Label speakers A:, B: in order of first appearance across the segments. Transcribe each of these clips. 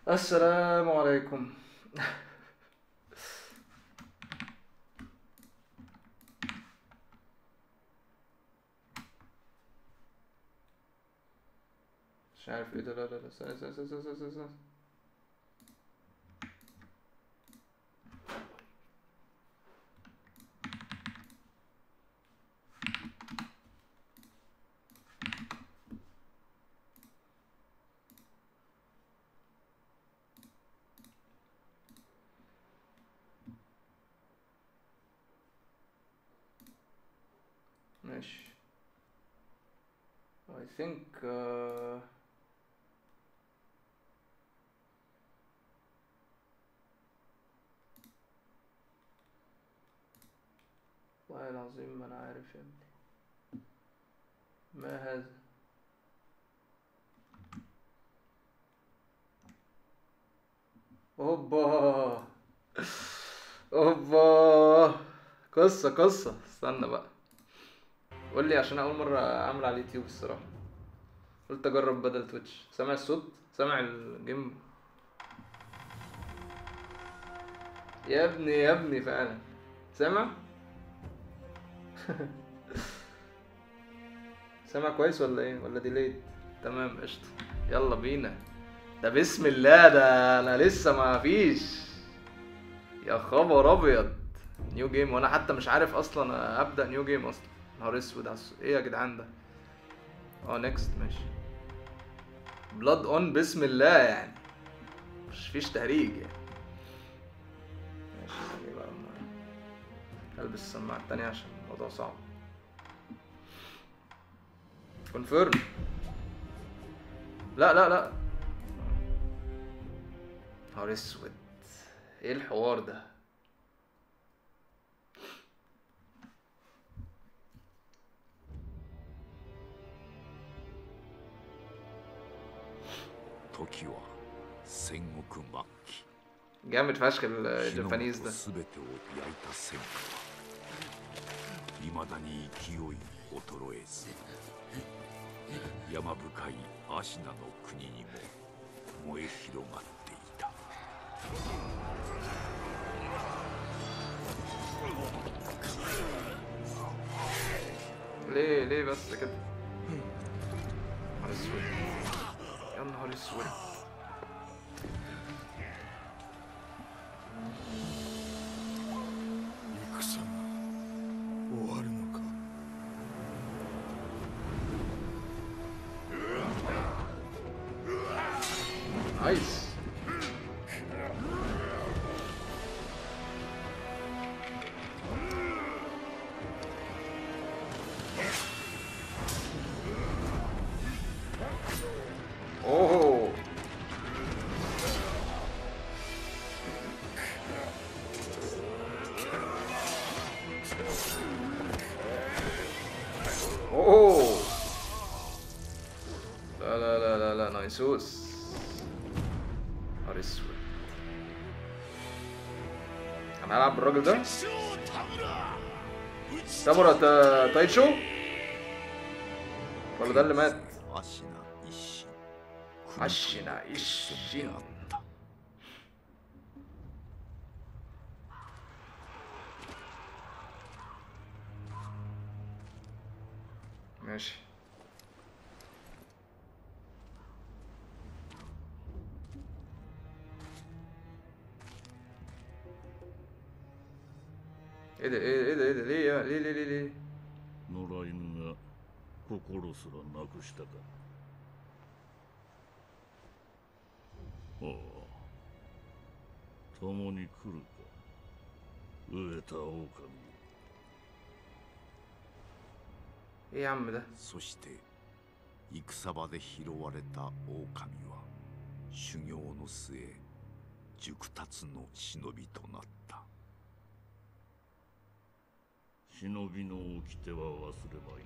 A: السلام عليكم مش عارف ايه ده لا لا لا استنى استنى استنى استنى استنى استنى. ماشي I think uh... والله العظيم ما انا عارف يا ابني ما هذا اوبا اوبا قصة قصة استنى بقى قول لي عشان اول مرة اعمل على اليوتيوب الصراحة قلت اجرب بدل تويتش سامع الصوت سامع الجيم يا ابني يا ابني فعلا سامع سامع كويس ولا ايه ولا ديليت تمام قشطة يلا بينا ده بسم الله ده انا لسه ما فيش يا خبر ابيض نيو جيم وانا حتى مش عارف اصلا ابدا نيو جيم اصلا نهار اسود على الس- ايه يا جدعان ده اه نيكست ماشي بلاد اون بسم الله يعني مش فيش تهريج يعني ماشي ثانية بقى ما- البس السماعة التانية عشان الموضوع صعب كونفيرم لا لا لا نهار اسود ايه الحوار ده
B: 時は戦国末期
A: جامد فشخ
B: 火の
A: الجابانيز
B: 元
A: ده
B: 全てを焼いた戦火はいまだに勢い衰えず山深いアシナの国にも燃え広がっていた
A: ليه ليه بس كده نهار اسود يا نهار اسود
C: 戦が終わるのか
A: نايس اوه اوه لا لا لا لا لا نايسوس نهار اسود انا هلعب بالراجل ده تامورا تا- تايتشو ولا ده اللي مات
B: アシナ一心
A: アシナ一心
B: であった。
A: ماشي ايه ده ايه ده ايه ده ليه يا ليه ليه ليه ليه
D: 野良犬が心すらなくしたかああ共に来るか飢えた狼
A: ايه يا عم ده
B: そして戦場で拾われた狼は修行の末熟達の忍びとなった。
D: 忍びの掟は忘れまい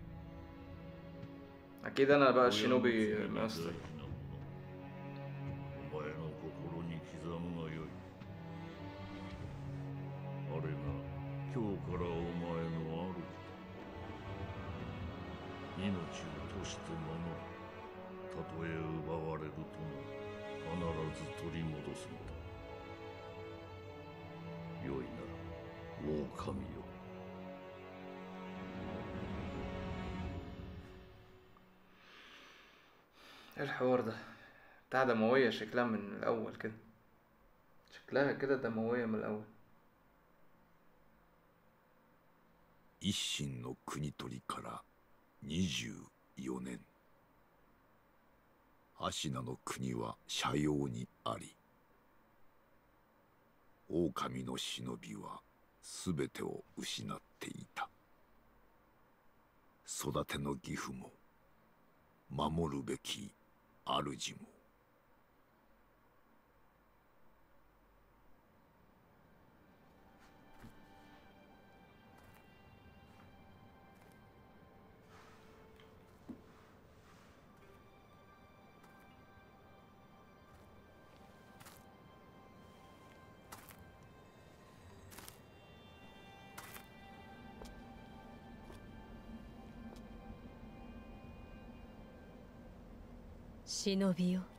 D: な
A: اكيد انا بقى
D: 親の
A: الشينوبي
D: 罪に大
A: ماستر
D: 事なものお前の心に刻むがよいあれが今日からお前の主命を賭して守るたとえ奪われるともず取り戻すのだ良いな狼よ
A: ايه الحوار ده بتاع دموية شكلها من الأول كده شكلها كده دموية من الأول
B: 一心の国取りから24年芦名の国は斜陽にあり狼の忍びは全てを失っていた育ての義父も守るべき主も
E: 忍びよ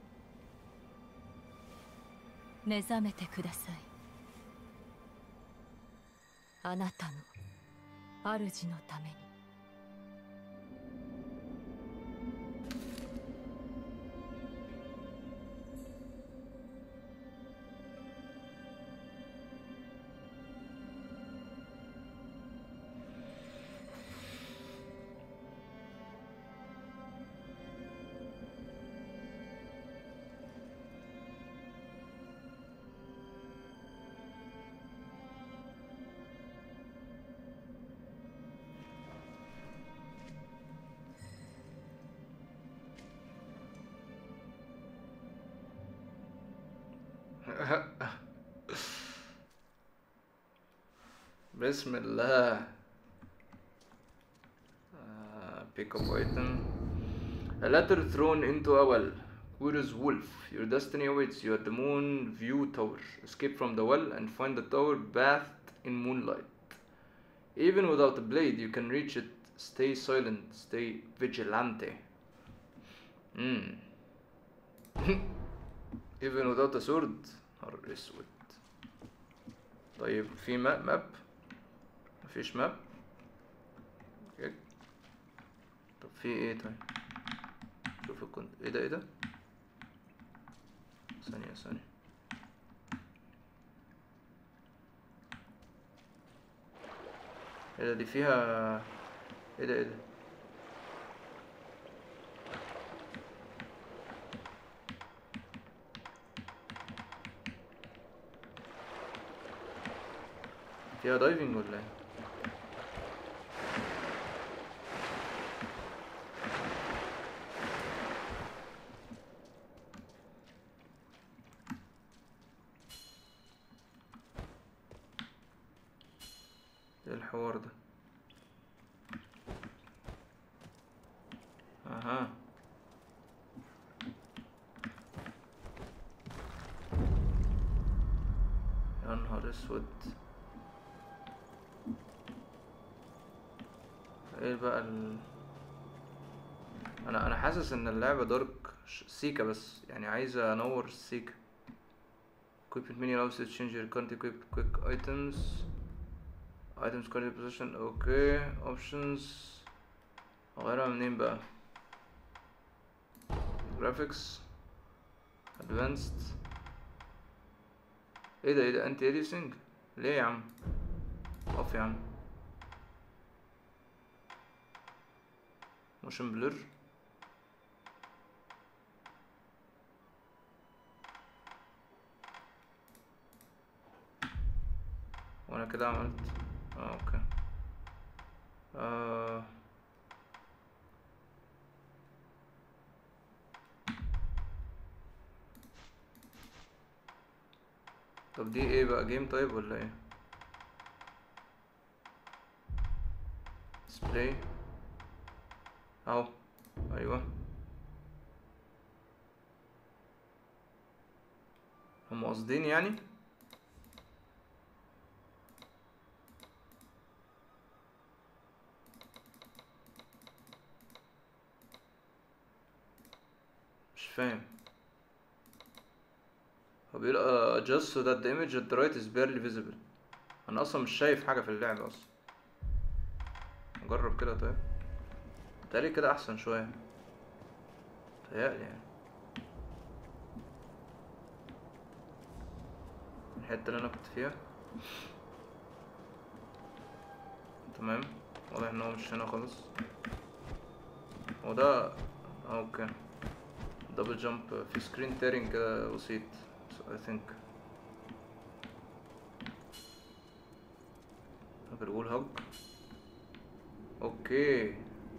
E: 目覚めてくださいあなたの主のために
A: بسم الله uh, pick up item a letter thrown into a well Queer's wolf your destiny awaits you at the moon view tower escape from the well and find the tower bathed in moonlight even without a blade you can reach it stay silent stay vigilante mm. even without a sword نهار اسود طيب في ماب ماب مفيش ماب اوكي. طب في ايه طيب شوف الكنت ايه ده ايه ده ثانية ثانية ايه ده دي فيها ايه ده ايه ده فيها دايفنج ولا ايه ايه الحوار ده اها يا نهار اسود ايه بقى ال... انا انا حاسس ان اللعبة دارك ش- سيكا بس يعني عايز انور سيكا equipment menu allows you to change your current equipped quick items items currently position اوكي options اغيرها منين بقى graphics advanced ايه ده ايه ده انتي اديسنج ليه يا عم اقف يا عم موشن بلور وانا كده عملت اه اوكي آه. طب دي ايه بقى جيم طيب ولا ايه سبراي اهو ايوه هم قاصدين يعني مش فاهم بيقول uh, just so that the image at the right is barely visible انا اصلا مش شايف حاجة في اللعبة اصلا نجرب كده طيب تقري كده احسن شوية تهيألي يعني الحتة اللي انا كنت فيها تمام واضح ان هو مش هنا خالص هو ده آه، اوكي دبل جامب في سكرين تيرنج كده بسيط I think بنقول هج اوكي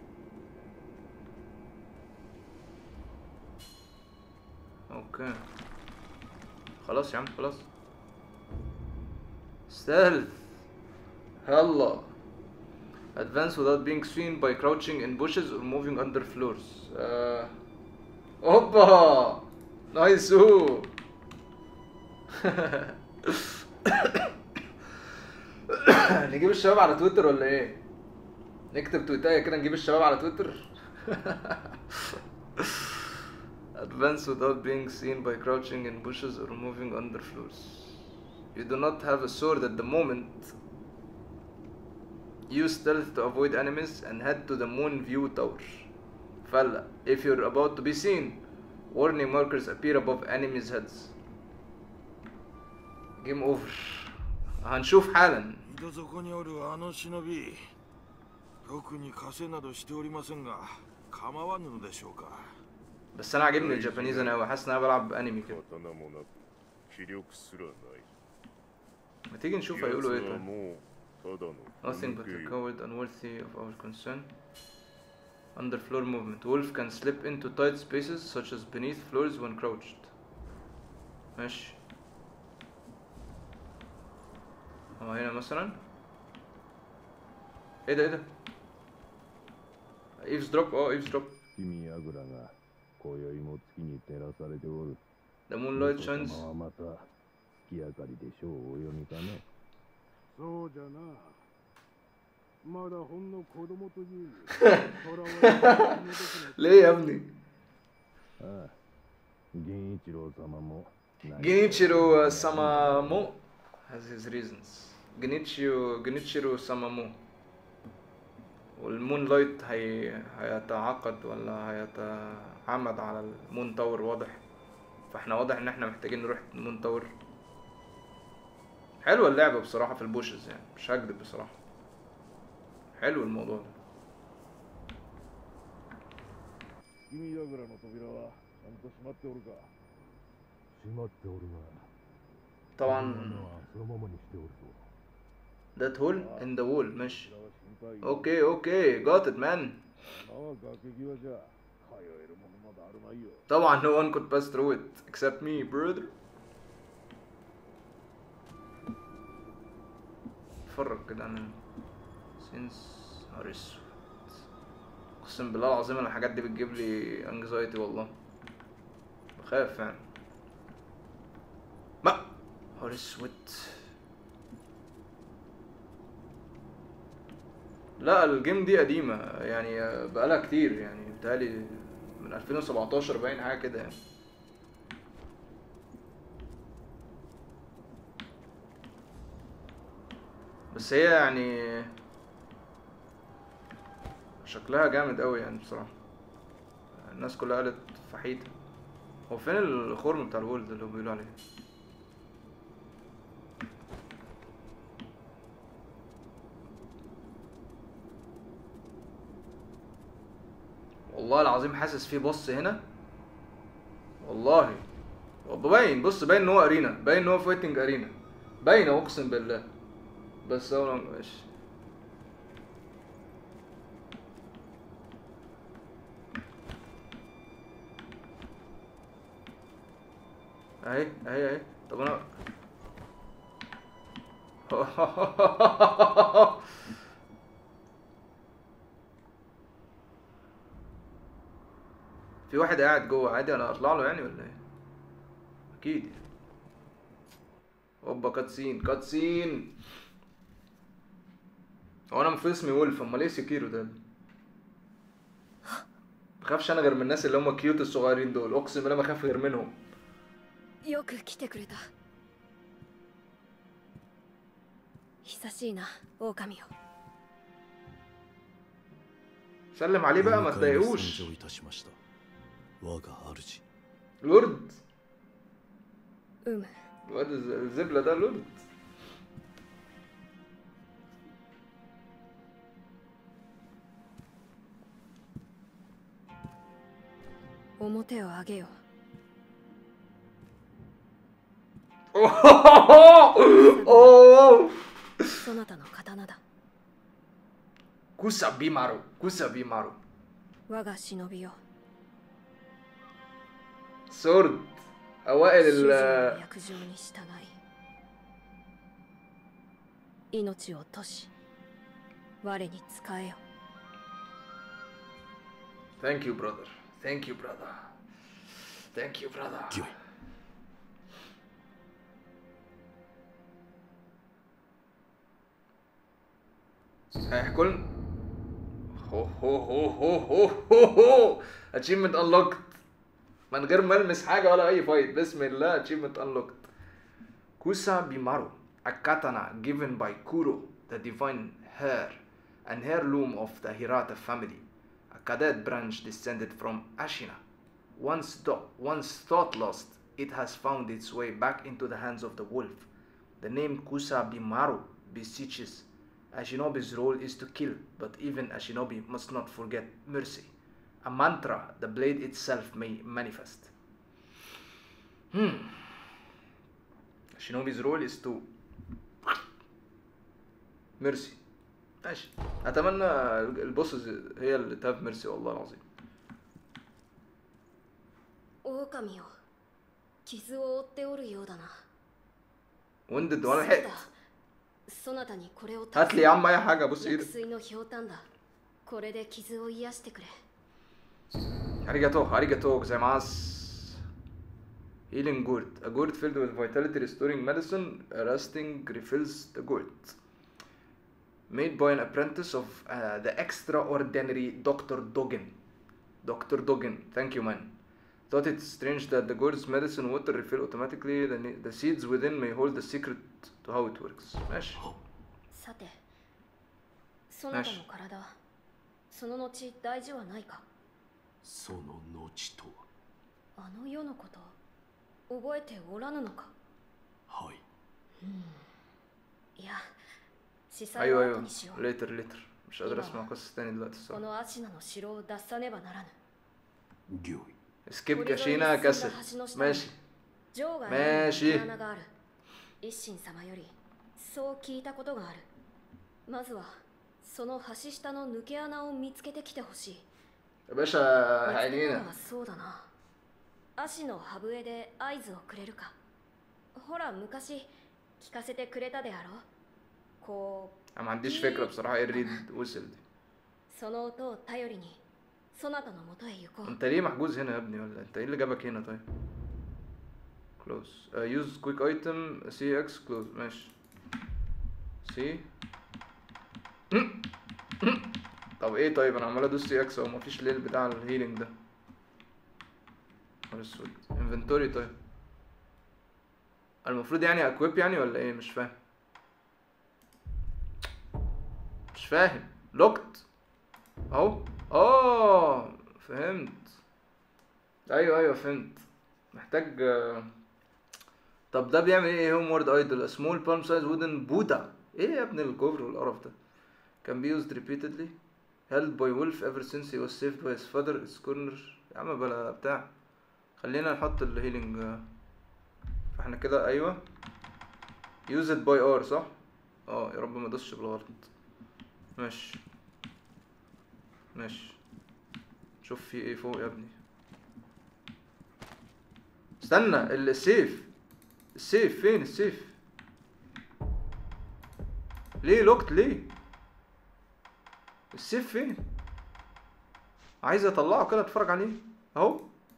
A: اوكي خلاص يا عم خلاص stealth هلا advance without being seen by crouching in bushes or moving under floors آه. اوبا نايسو نجيب الشباب على تويتر ولا ايه نكتب تويتايه كده نجيب الشباب على تويتر advance without being seen by crouching in bushes or moving under floors you do not have a sword at the moment use stealth to avoid enemies and head to the moon view tower فلا if you're about to be seen warning markers appear above enemies heads game over هنشوف حالا
C: 井戸底におるあの忍び特に稼などしておりませんが構わぬのでしょうか
A: بس انا عاجبني الجابانيز انا قوي حاسس ان انا بلعب انمي كده
F: 刀もなく気力すらない
A: ما تيجي نشوف هيقولوا ايه
F: 奴は
A: طيب
F: もうただの
A: Nothing but a
F: 抜けよ
A: coward unworthy of our concern. Underfloor movement. Wolf can slip into tight spaces such as beneath floors when crouched. ماشي. هو هنا مثلا ايه ده ايه ده؟ ايفز دروب اه ايفز دروب.
G: 君櫓が今宵も月に照らされておる
A: The moonlight
G: 人
A: shines
G: 様はまた月明かりで書をお読みかねそうじゃなまだほんの子供という囚われている時
A: ليه يا ابني؟
G: のああ銀一郎様も何か
A: Genichiro Samamo has his reasons. Genichiro Genichiro Samamo والمون لايت هي... هيتعاقد ولا هيتعمد على المون تاور واضح فاحنا واضح ان احنا محتاجين نروح المون تاور حلوه اللعبه بصراحه في البوشز يعني مش هكدب بصراحه حلو الموضوع ده
G: 君櫓の扉はちゃんと閉まっておるか閉まっておるが
A: طبعا
G: 穴はそのままにしておるぞ
A: that hole in the wall ماشي
G: こちらは心配
A: اوكي اوكي got it man
G: 穴は崖際じゃ通えるものまだあるまいよ
A: طبعا no one could pass through it except me brother اتفرج كده عن سينس نهار اسود اقسم بالله العظيم انا الحاجات دي بتجيب لي انكزايتي والله بخاف فعلا ما نهار اسود لا الجيم دي قديمة يعني بقالها كتير يعني بتهيألي من 2017 باين حاجة كده يعني بس هي يعني شكلها جامد قوي يعني بصراحة الناس كلها قالت فحيتة هو فين الخرم بتاع الولد اللي هم بيقولوا عليه والله العظيم حاسس في بص هنا والله هو باين بص باين ان هو ارينا باين ان هو فايتنج ارينا باين اقسم بالله بس هو ماشي اهي اهي اهي طب انا في واحد قاعد جوه عادي انا اطلع له يعني ولا ايه اكيد اوبا كاتسين كاتسين هو انا المفروض اسمي وولف امال ايه سكيرو ده بخافش انا غير من الناس اللي هم كيوت الصغيرين دول اقسم بالله ما بخاف غير منهم
E: よく来てくれた久しいな狼よ
A: سلم عليه بقى ما
H: お迎えの
A: تضايقوش
H: 参上いたしました我が主
A: لورد
E: うむ
A: الواد الز- الزبلة ده لورد
E: 表を上げよ
A: اوه
E: うそなたの刀だ
A: كوسا بيمارو كوسا بيمارو
E: 我が忍びよ
A: سورد اوائل
E: 主人の
A: ال
E: 約定に従い命を賭し我に仕えよ
A: Thank you brother Thank you brother Thank you brother
H: 御意
A: هيحكوا لنا هو هو هو هو هو هو هو achievement unlocked من غير ما المس حاجه ولا اي فايت بسم الله achievement unlocked كوسا بيمارو a katana given by Kuro the divine heir and heirloom of the Hirata family a cadet branch descended from Ashina once, do- once thought lost it has found its way back into the hands of the wolf the name Kusa Bimaru beseeches a shinobi's role is to kill, but even a shinobi must not forget mercy. A mantra the blade itself may manifest. Hmm. A shinobi's role is to mercy. ماشي اتمنى البوسز هي اللي تهاف ميرسي والله العظيم
E: 狼よ傷を負っておるようだな
A: وندد
E: そう
A: وانا
E: だ
A: لحقت
E: そなたにこれを
A: هات لي يا عم اي حاجه بص
E: 薬
A: ايدك
E: 水のひょうたんだこれで傷を癒してくれ
A: arigato arigato gozaimasu healing gourd a gourd filled with vitality restoring medicine resting refills the gourd made by an apprentice of uh, the extraordinary Dr. Dogen. Dr. Dogen, thank you, man. Thought it strange that the gourd's medicine water refill automatically. The, ne- the seeds within may hold the secret to how it works. ماشي.
E: さてそなたの体その後大事はないか
H: その後とは
E: あの世のこと覚えておらぬのか
H: はい
E: いや司祭
A: ايوه
E: は
A: ايوه
E: 後にしよう
A: later later مش قادر اسمع قصة تاني دلوقتي
E: こ
A: الصراحة
E: のアシナの城を脱さねばならぬ
H: 御意
A: سكيب كاشينا كسل ماشي
E: 城外
A: メーシ
E: に穴がある一心様よりそう聞いたことがあるまずはその橋下の抜け穴を見つけてきてほしい
A: يا باشا
E: 見つけたの
A: عينينا
E: はそうだな足の歯笛で合図をくれるかほら昔聞かせてくれたであろうこう
A: انا ما عنديش فكرة بصراحة ايه الريد وصل دي
E: その音を頼りにそなたのもとへ行こう
A: انت ليه محجوز هنا يا ابني ولا انت ايه اللي جابك هنا طيب كلوز يوز كويك ايتم سي اكس كلوز ماشي سي طب ايه طيب انا عمال ادوس سي اكس اهو مفيش ليه بتاع الهيلينج ده نهار اسود انفنتوري طيب المفروض يعني اكويب يعني ولا ايه مش فاهم مش فاهم لوكت اهو اه فهمت ايوه ايوه فهمت محتاج آه، طب ده بيعمل ايه هوم وورد ايدل سمول بالم سايز وودن بودا ايه يا ابن الكفر والقرف ده can be used repeatedly held by wolf ever since he was saved by his father its corner يا عم بلا بتاع خلينا نحط الهيلينج آه. فاحنا كده ايوه use it by R صح اه يا رب ما ادوسش بالغلط ماشي ماشي شوف في ايه فوق يا ابني استنى ال- السيف السيف فين السيف ليه لوكت ليه السيف فين عايز اطلعه كده اتفرج عليه اهو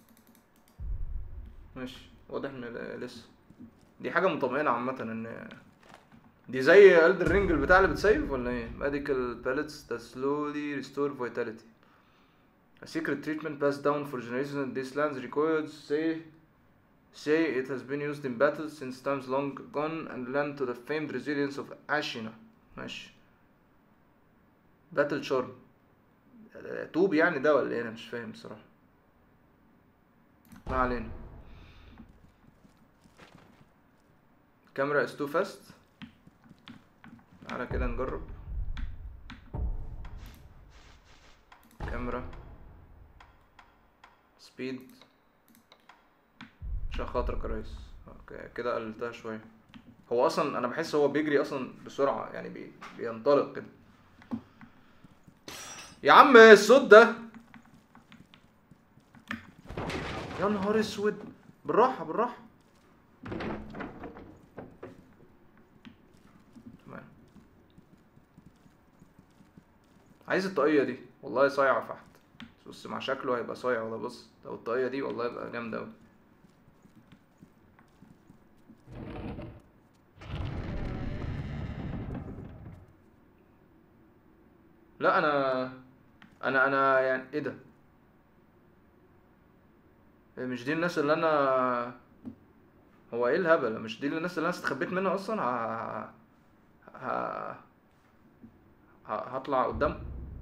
A: ماشي واضح ان ل- لسه دي حاجه مطمئنه عامه ان دي زي الدر رينج البتاع اللي بتسيف ولا ايه medical pellets that slowly restore vitality a secret treatment passed down for generations in these lands records say say it has been used in battle since times long gone and lend to the famed resilience of Ashina ماشي باتل شارم توب يعني ده ولا ايه انا مش فاهم بصراحة ما علينا كاميرا از تو فاست تعالى كده نجرب كاميرا سبيد عشان خاطرك يا ريس اوكي كده قللتها شويه هو اصلا انا بحس هو بيجري اصلا بسرعه يعني بي... بينطلق كده يا عم الصوت ده يا نهار اسود بالراحه بالراحه تمام عايز الطاقيه دي والله صايعه فحت بص مع شكله هيبقى صايع والله بص لو الطاقيه دي والله يبقى جامده اوي لا انا انا انا يعني ايه ده إيه مش دي الناس اللي انا هو ايه الهبل مش دي الناس اللي انا استخبيت منها اصلا ه... ه... ه... هطلع قدام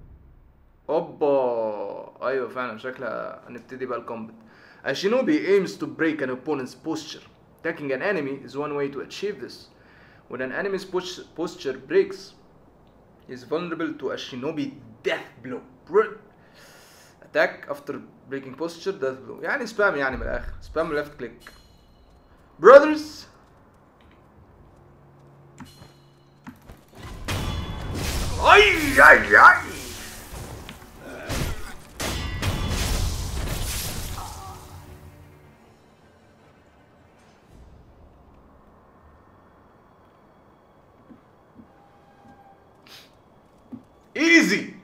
A: اوبا ايوه فعلا شكلها هنبتدي بقى الكومبات A shinobi aims to break an opponent's posture. Attacking an enemy is one way to achieve this. When an enemy's pos- posture breaks, he is vulnerable to a shinobi death blow. Br- Attack after breaking posture death blow. يعني سبام يعني من الاخر سبام left click. Brothers اي اي اي ايزي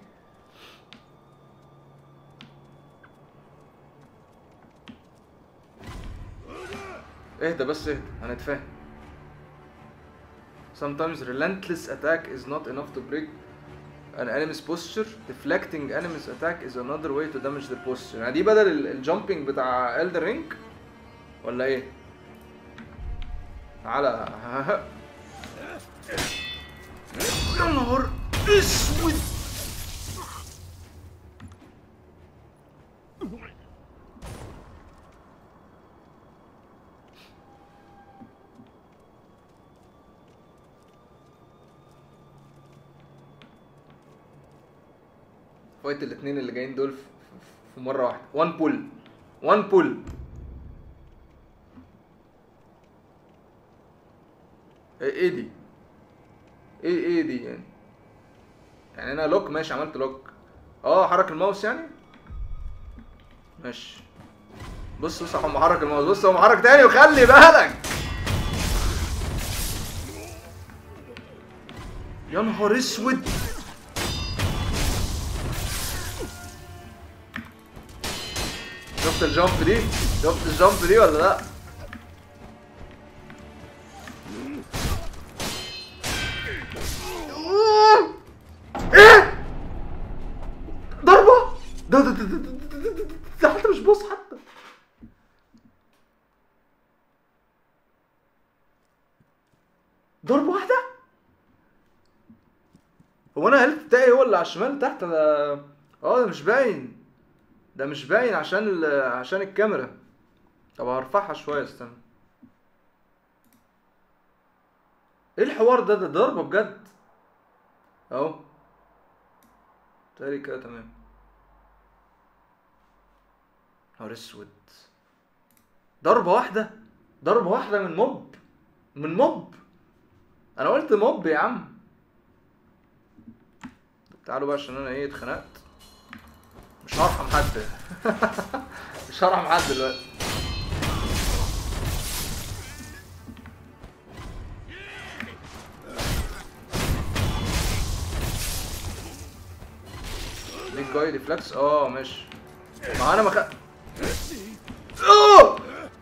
A: اهدى بس اهدى هنتفاهم Sometimes relentless attack is not enough to break an enemy's posture. Deflecting enemy's attack is another way to damage their posture. يعني دي بدل ال- الجامبينج بتاع Elden Ring ولا ايه؟ تعالى يا نهار اسود فايت الاتنين اللي جايين دول في, في- في مره واحده وان بول وان بول ايه إيه دي ايه ايه دي يعني يعني انا لوك ماشي عملت لوك اه حرك الماوس يعني ماشي بص بص هو محرك الماوس بص هو محرك تاني وخلي بالك يا نهار اسود شفت الجامب دي شفت الجامب دي ولا لا ايه ضربة ده ده ده ده ده- ده- ده- ده- ده حتى مش بوس حتى ضربة واحدة هو انا هلت بتاعي هو اللي على الشمال تحت ده اه ده مش باين ده مش باين عشان ال... عشان الكاميرا طب هرفعها شوية استنى ايه الحوار ده ده ضربة بجد اهو تاني كده تمام نهار اسود ضربة واحدة ضربة واحدة من موب من موب انا قلت موب يا عم طب تعالوا بقى عشان انا ايه اتخنقت مش هرحم حد مش هرحم حد دلوقتي بيج جاي ريفلكس اه ماشي ما انا ما خ... أوه!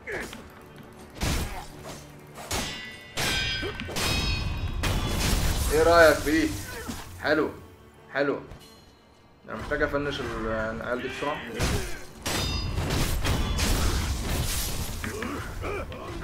A: ايه رايك في دي حلو حلو انا محتاج افنش ال- العيال دي بسرعه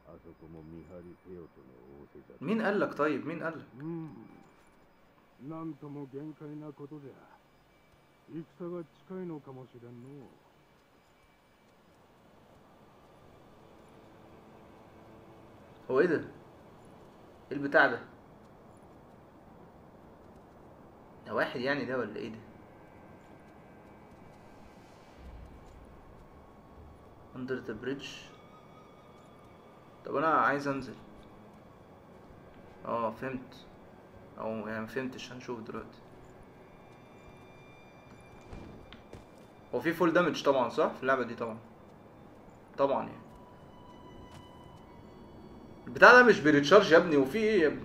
G: あそこも見張りせよとの仰せじゃ
A: مين قال لك طيب مين قال لك
G: うんなんとも限界なことじゃ戦が近いのかもしれんの
A: هو ايه ده ايه البتاع ده ده واحد يعني ده ولا ايه ده under the bridge طب انا عايز انزل اه فهمت او يعني مفهمتش هنشوف دلوقتي هو في فول دامج طبعا صح في اللعبة دي طبعا طبعا يعني البتاع ده مش بيريتشارج يا ابني وفي ايه يا ابني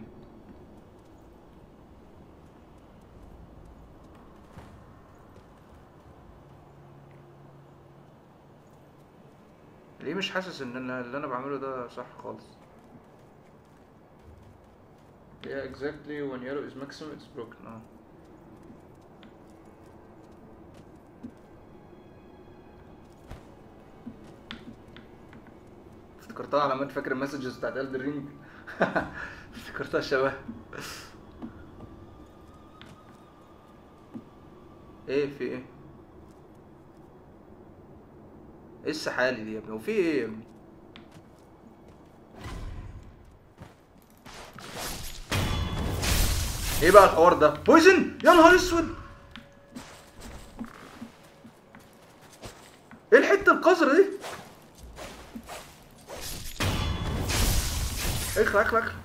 A: ليه مش حاسس ان أنا اللي انا بعمله ده صح خالص Yeah, exactly. When yellow is maximum, it's broken. اه افتكرتها علامات فاكر المسجز بتاعت الدر رينج افتكرتها شبه ايه في ايه ايه السحالي دي يا ابني وفي ايه يا ابني ايه بقى الحوار ده بويزن يا نهار اسود ايه الحته القذره دي اخلع اخلع اخلع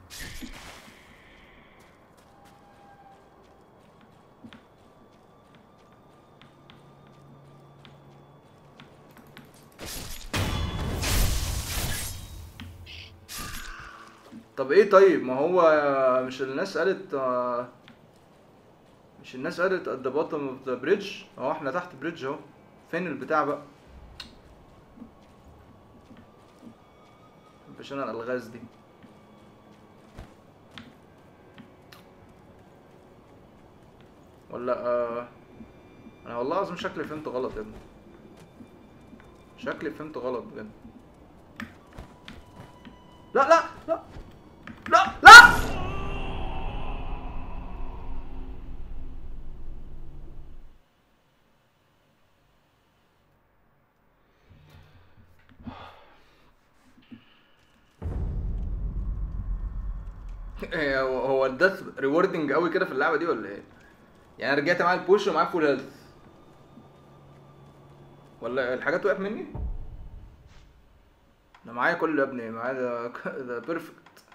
A: طب ايه طيب ما هو مش الناس قالت آه، مش الناس قالت at the bottom of the bridge اهو احنا تحت بريدج اهو فين البتاع بقى مش انا الالغاز دي ولا آه انا والله العظيم شكلي فهمت غلط يا ابني شكلي فهمت غلط بجد لا لا لا لا لا إيه هو هو الدث ريوردنج قوي كده في اللعبه دي ولا ايه؟ يعني أنا رجعت معايا البوش ومعايا فول هيلث ولا الحاجات وقعت مني؟ انا معايا كله يا ابني معايا ده ده بيرفكت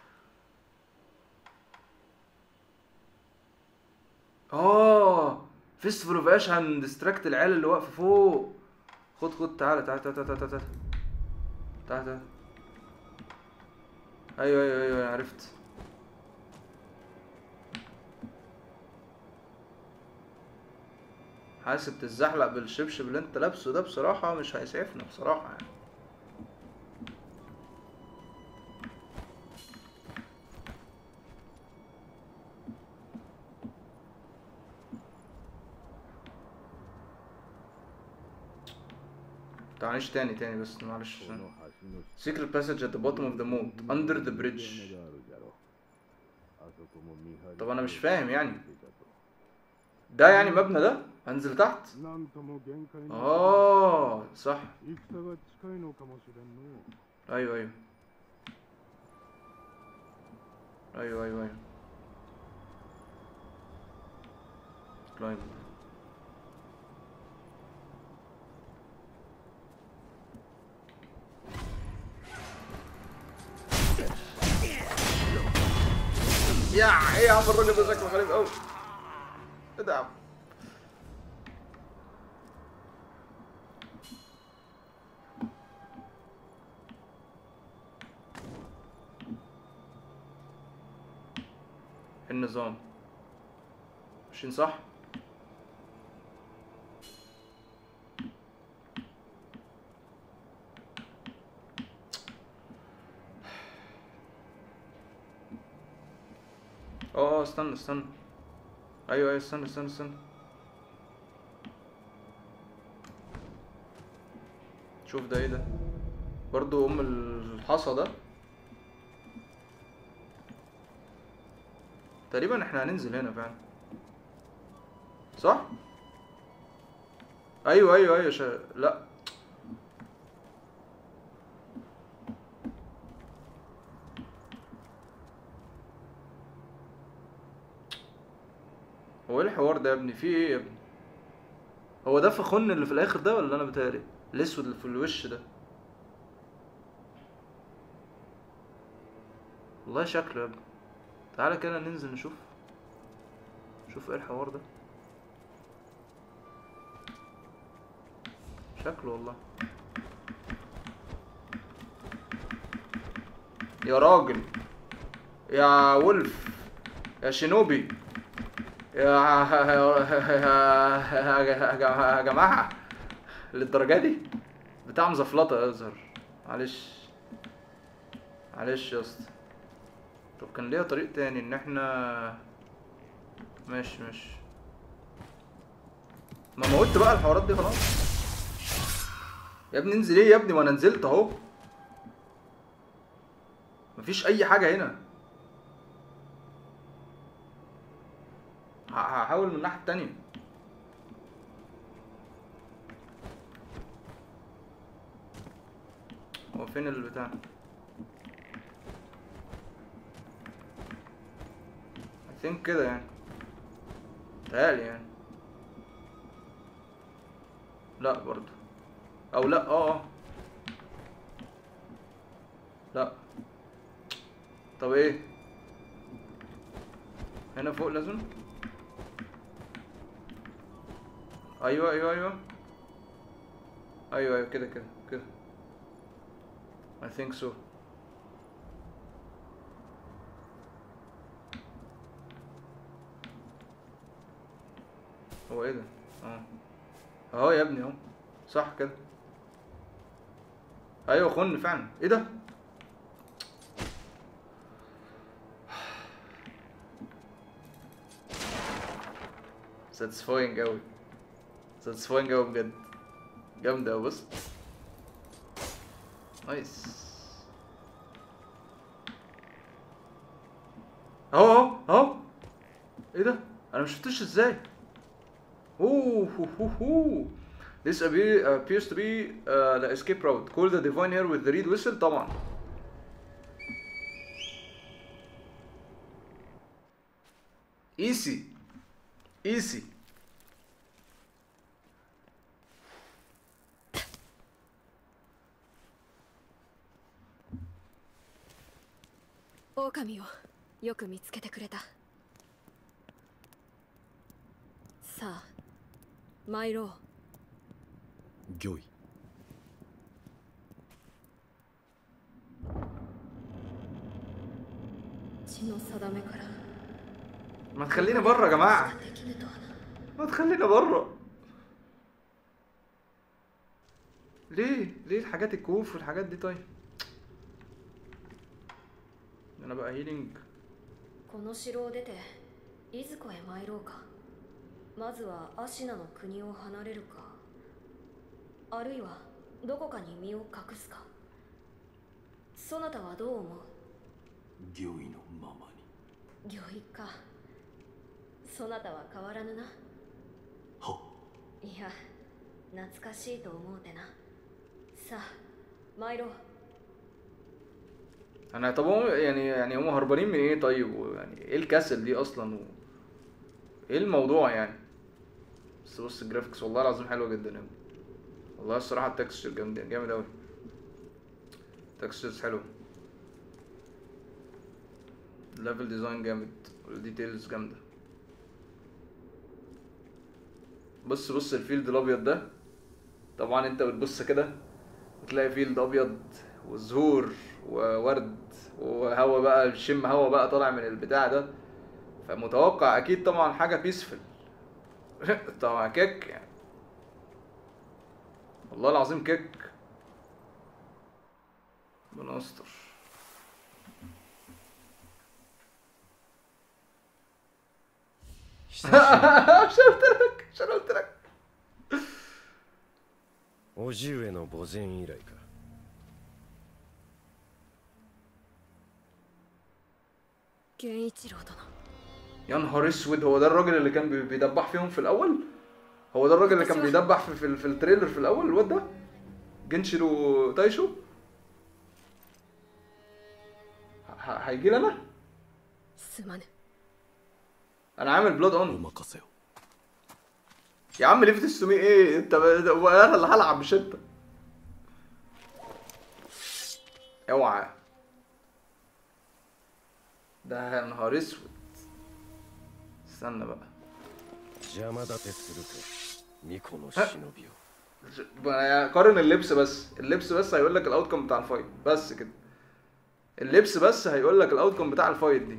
A: اه فيستيفال اوف اش هندستراكت العيال اللي واقفه فوق خد خد تعالى تعالى تعالى تعالى تعالى تعالى تعالى تعالى ايوه ايوه ايوه عرفت حاسب تتزحلق بالشبشب اللي انت لابسه ده بصراحة مش هيسعفنا بصراحة يعني تعالش تاني تاني بس معلش
G: この橋の
A: Secret passage at the bottom of the moat under the bridge
G: があるじゃろあそこも見張り
A: طب انا مش فاهم يعني
G: せよと
A: ده يعني مبنى ده هنزل تحت
G: なんとも限界な
A: اه صح
G: 戦が近いのかもしれんの
A: ايوه ايوه ايوه ايوه ايوه كلايم يا ايه يا عم الراجل ده شكله غريب قوي ايه ده يا عم إيه النظام ماشيين صح اه اه استنى استنى ايوه ايوه استنى استنى استنى شوف ده ايه ده برضو ام الحصى ده تقريبا احنا هننزل هنا فعلا صح ايوه ايوه ايوه شا... لا هو ايه الحوار ده يا ابني في ايه يا ابني هو ده فخن اللي في الاخر ده ولا انا بتهيألي الاسود اللي في الوش ده والله شكله يا ابني تعالى كده ننزل نشوف شوف ايه الحوار ده شكله والله يا راجل يا ولف يا شينوبي يا يا جماعة للدرجة دي بتاع مزفلطة يظهر معلش معلش يا اسطى طب كان ليها طريق تاني ان احنا ماشي ماشي ما موتت بقى الحوارات دي خلاص يا ابني انزل ايه يا ابني وانا نزلت اهو مفيش اي حاجة هنا ه- هحاول من الناحية التانية هو فين البتاع I think كده يعني تهيألي يعني لا برضو او لا اه اه لا طب ايه هنا فوق لازم ايوه ايوه ايوه ايوه ايوه كده كده كده I think so هو ايه ده اه اهو يا ابني اهو صح كده ايوه خن فعلا ايه ده ساتسفاينج اوي ساتسفاينج اوي بجد جامدة اوي بص نايس اهو اهو اهو ايه ده انا مشفتوش ازاي اوه هو هو هو This appear, appears to be uh, the escape route. Call the divine here with the reed whistle طبعا. Easy. Easy.
E: 狼をよく見つけてくれたさあ参ろう
H: 御意
E: 血の定めから
A: ما تخلينا بره يا جماعة
E: できぬとはな
A: ما تخلينا بره ليه ليه الحاجات الكهوف والحاجات دي طيب انا بقى هيلينج
E: この城を出ていずこへ参ろうかまずはアシナの国を離れるかあるいはどこかに身を隠すかそなたはどう思う
H: 御意のままに
E: 御意かそなたは変わらぬな
H: はい
E: や懐かしいと思うてなさあ参ろう
A: انا طب هم يعني يعني هم هربانين من ايه طيب يعني ايه الكسل دي اصلا و... ايه الموضوع يعني بس بص الجرافيكس والله العظيم حلوه جدا يا ابني والله الصراحه التكستشر جامد جامد اوي التكستشرز حلوه الليفل ديزاين جامد والديتيلز جامده بص بص الفيلد الابيض ده طبعا انت بتبص كده وتلاقي فيلد ابيض وزهور وورد وهوا بقى شم هوا بقى طالع من البتاع ده فمتوقع اكيد طبعا حاجه بيسفل طبعا كيك يعني والله العظيم كيك ربنا يستر مش قلت لك مش قلت لك
I: 叔父上の墓前以来か
E: 源一郎殿
A: يا نهار اسود هو ده الراجل اللي كان بي- بيدبح فيهم في الاول هو ده الراجل اللي كان بيدبح في, في, في التريلر في الاول الواد ده جنشيرو تايشو ه- هيجي لي انا
E: すまぬ
A: انا عامل بلاد
H: お
A: اون
H: 任せを
A: يا عم ليفت السومي ايه انت ب- انا اللي هلعب مش انت اوعى ده يا نهار اسود استنى بقى
I: 邪魔立てするか巫女の忍びを
A: بقى قارن اللبس بس اللبس بس هيقول لك الاوتكم بتاع الفايت بس كده اللبس بس هيقول لك الاوتكم بتاع الفايت دي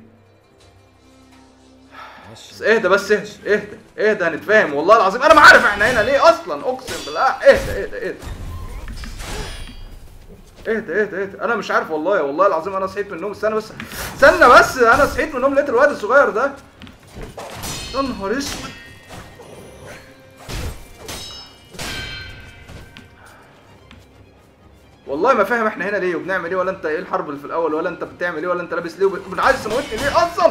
A: بس اهدى بس اهدى اهدى اهدى هنتفاهم والله العظيم انا ما عارف احنا هنا ليه اصلا اقسم بالله اهدى اهدى اهدى اهدى اهدى اهدى انا مش عارف والله والله العظيم انا صحيت من النوم استنى بس استنى بس انا صحيت من النوم لقيت الواد الصغير ده يا نهار اسود والله ما فاهم احنا هنا ليه وبنعمل ايه ولا انت ايه الحرب اللي في الاول ولا انت بتعمل ايه ولا انت لابس ليه وب- عايز تموتني ليه اصلا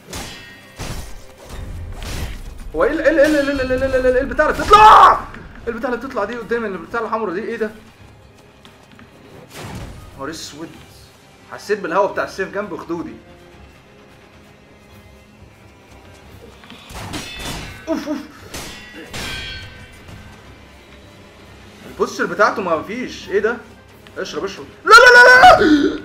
A: هو ايه ال- ايه ال- ايه ال- ايه ال- ايه ال- ايه ال- ايه البتاع اللي بتطلع البتاع اللي بتطلع دي قدام البتاع الحمرا دي ايه ده نهار اسود حسيت بالهواء بتاع السيف جنب خدودي اوف اوف البوستر بتاعته ما فيش ايه ده اشرب اشرب لا لا لا لا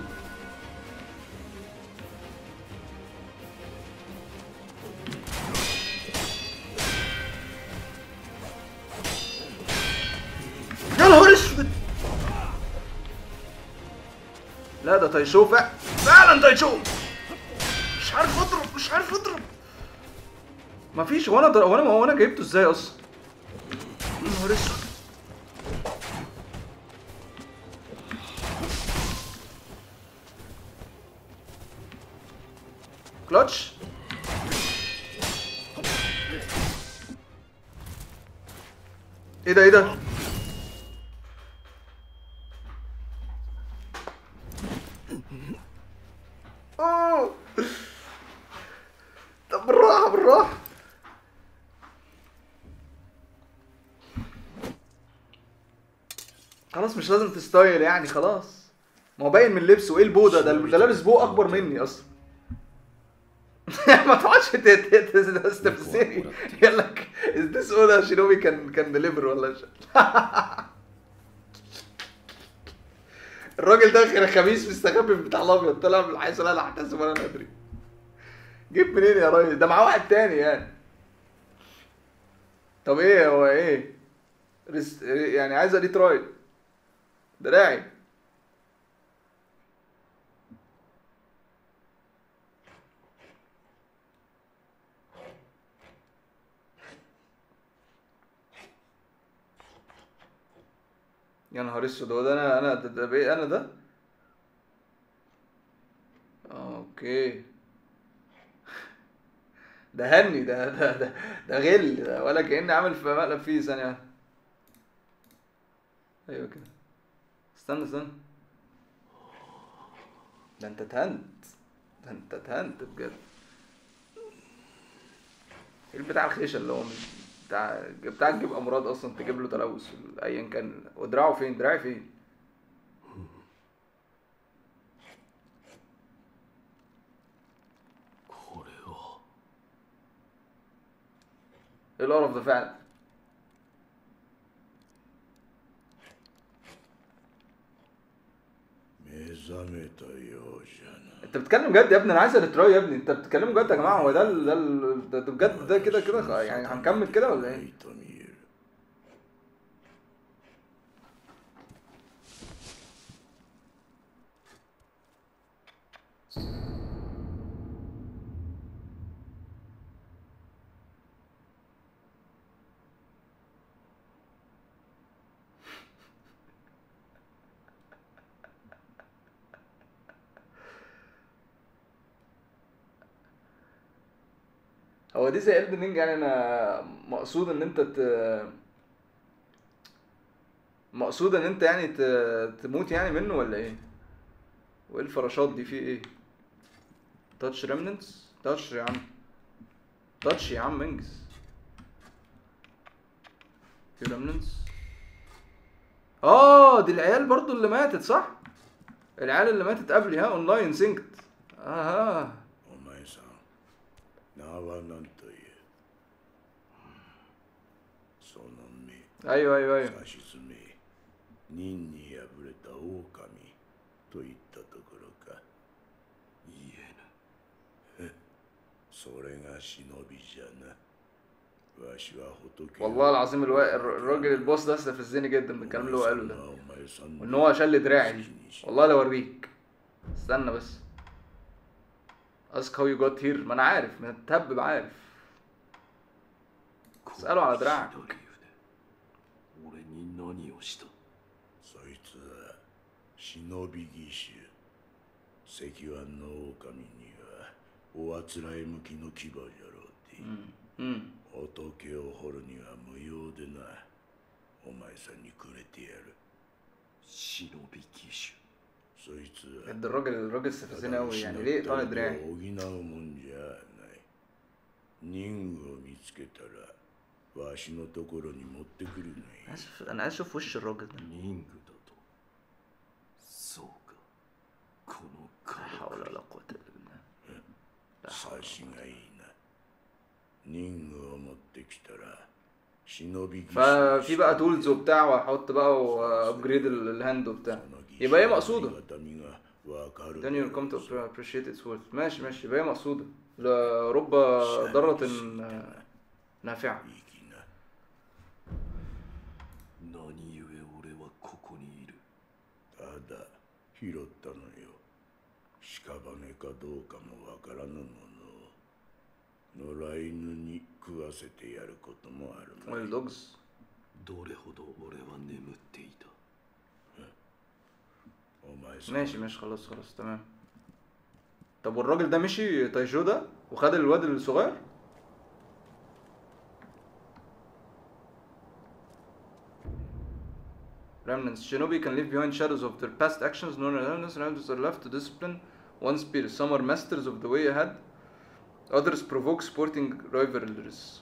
A: يا نهار اسود لا ده تايشو فعلا فعلا تايشو مش عارف اضرب مش عارف اضرب مفيش هو انا هو انا هو انا جايبته ازاي اصلا يا نهار اسود كلتش ايه ده ايه ده اوه طب بالراحه بالراحه خلاص مش لازم تستايل يعني خلاص ما هو باين من لبسه ايه البو ده ده ده لابس بو اكبر مني اصلا ما تقعدش ت- ت- ت- تستفزني يقول لك از ذس اودا شينوبي كان كان ديليفر ولا ش... الراجل ده غير خميس مستخبي في بتاع الابيض طلع من حيث لا احتسب ولا ندري جيب منين يا راجل ده معاه واحد تاني يعني طب ايه هو ايه ريس... يعني عايز ريتراي دراعي يا نهار اسود هو ده انا انا ده, ده بإيه انا ده اوكي ده هني ده ده ده, ده غل ده ولا كأني عامل في مقلب فيه ثانية واحدة. ايوه كده استنى استنى ده انت اتهنت ده انت اتهنت بجد ايه البتاع الخيشة اللي هو مش بتاع بتاع تجيب امراض اصلا تجيب له تلوث ايا كان ودراعه فين دراعي فين ايه القرف ده فعلا
C: 目覚めたようじゃな
A: انت بتتكلم جد يا ابني انا عايز ريتراي يا ابني انت بتتكلموا جد يا جماعه هو ده ال- ده ال- ده ده بجد ده كده كده خ- يعني هنكمل كده ولا ايه
C: と見える
A: هو دي زي الدن رينج يعني انا مقصود ان انت ت... مقصود ان انت يعني ت... تموت يعني منه ولا ايه وايه الفراشات دي في ايه تاتش ريمننتس تاتش يا عم تاتش يا عم انجز في ريمننتس اه دي العيال برضو اللي ماتت صح العيال اللي ماتت قبلي ها اونلاين سينكت اها
G: お前さん名は何というその目
A: ايوه ايوه ايوه
G: 差し詰め任に敗れた狼といったところか
H: 言えぬ
G: それが忍びじゃなわしは仏
A: والله العظيم الو... الراجل البوس ده استفزني جدا من الكلام اللي هو قاله ده
G: お前さん
A: وان هو شل دراعي دي والله لو اوريك استنى بس ask how you got here ما انا عارف ما تهبب عارف اسأله على دراعك
H: 左腕俺に何をした
G: そいつは忍び義手石腕の狼にはおあつらえ向きの牙じゃろうて、
A: うん
G: 仏を掘るには無用でなお前さんにくれてやる
H: 忍び義
G: そいつは
A: بجد الراجل الراجل استفزني
G: ただ
A: قوي يعني
G: 失
A: ليه
G: った
A: طالع
G: 腕
A: دراعي
G: を補うもんじゃない任務を見つけたらわしのところに持ってくるがいい
A: انا اسف انا عايز اشوف وش الراجل ده
H: 手任具だとそうかこの
A: لا
H: 体
A: حول ولا قوة الا بالله لا
G: 察
A: حول
G: しがいいな任務を持ってきたら忍び義手
A: ففي بقى تولز وبتاع وهحط بقى ابجريد الهاند وبتاع يبقى هي مقصودة then you'll come to appreciate its worth ماشي ماشي يبقى هي مقصودة لرب ضرة نافعة
H: 何故俺はここにいる
G: ただ拾ったのよ屍かどうかもわからぬものを野良犬に食わせてやることもあるまい
A: ويل دوجز
H: どれほど俺は眠っていた
G: お前さん
A: ماشي ماشي خلاص خلاص تمام طب والراجل ده مشي تايجو ده وخد الواد الصغير Remnants. Shinobi can leave behind shadows of their past actions known as remnants. Remnants are left to discipline one spirit. Some are masters of the way ahead. Others provoke sporting rivalries.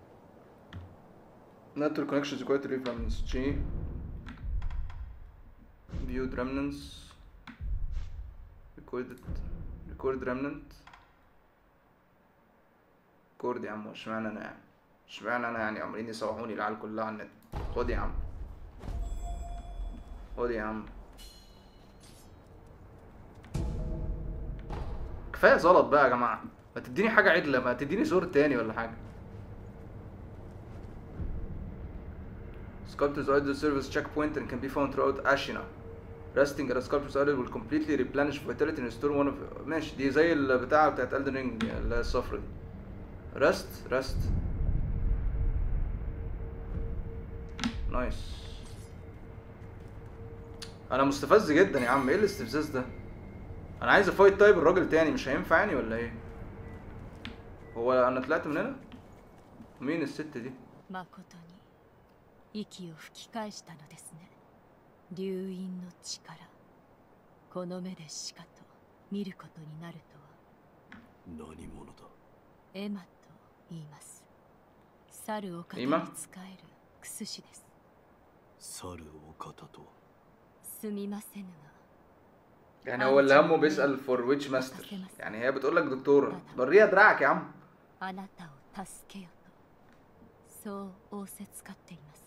A: Natural connections required to leave remnants. G. Viewed remnants. Recorded. Record remnant. ريكورد يا عم اشمعنى انا يعني اشمعنى انا يعني عمالين يسوحوني العيال كلها على النت خد يا عم خد يا عم كفايه زلط بقى يا جماعه ما تديني حاجه عدله ما تديني سور تاني ولا حاجه Sculptor's Idol serves checkpoint and can be found throughout Ashina. Resting at a sculptor's idol will completely replenish vitality and restore one of ماشي دي زي البتاعة بتاعت Elden Ring اللي هي الصفرا دي. رست رست نايس انا مستفز جدا يا عم ايه الاستفزاز ده انا عايز افايت طيب الراجل تاني مش هينفع يعني ولا ايه هو انا طلعت من هنا مين الست دي
J: 誠に息を吹き返したのですね流因の力この目でしかと見ることになるとは
H: 何者だ
J: エマと言います猿を方に
A: エマ
J: 使えるクスシです
H: 猿お方とは
J: すみませぬ
A: يعني هو اللي همه بيسأل فور ويتش ماستر يعني هي بتقول لك دكتورة وريها دراعك يا عم
J: があなたを助けよとそう仰せつかっています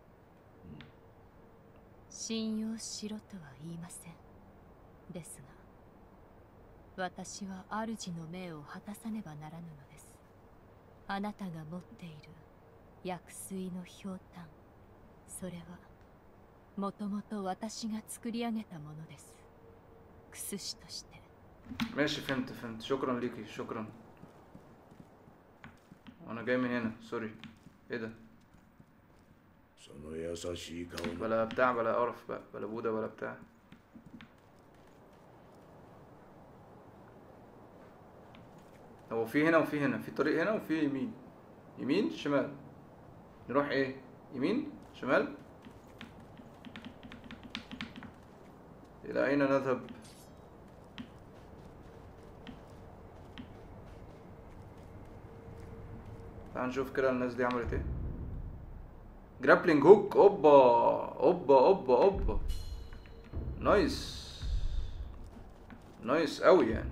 J: 信用しろとは言いませんですが私は主の命を果たさねばならぬのですあなたが持っている薬水のひょうたんそれはもともと私が作り上げたものですクスシとして
A: ماشي فهمت فهمت شكرا ليكي شكرا انا جاي من هنا سوري ايه ده
G: その優しい顔の
A: بلا بتاع بلا قرف بقى بلا بودة بلا بتاع هو في هنا وفي هنا في طريق هنا وفي يمين يمين شمال نروح ايه يمين شمال إلى أين نذهب تعال نشوف كده الناس دي عملت ايه جرابلينج هوك اوبا اوبا اوبا اوبا نايس نايس قوي يعني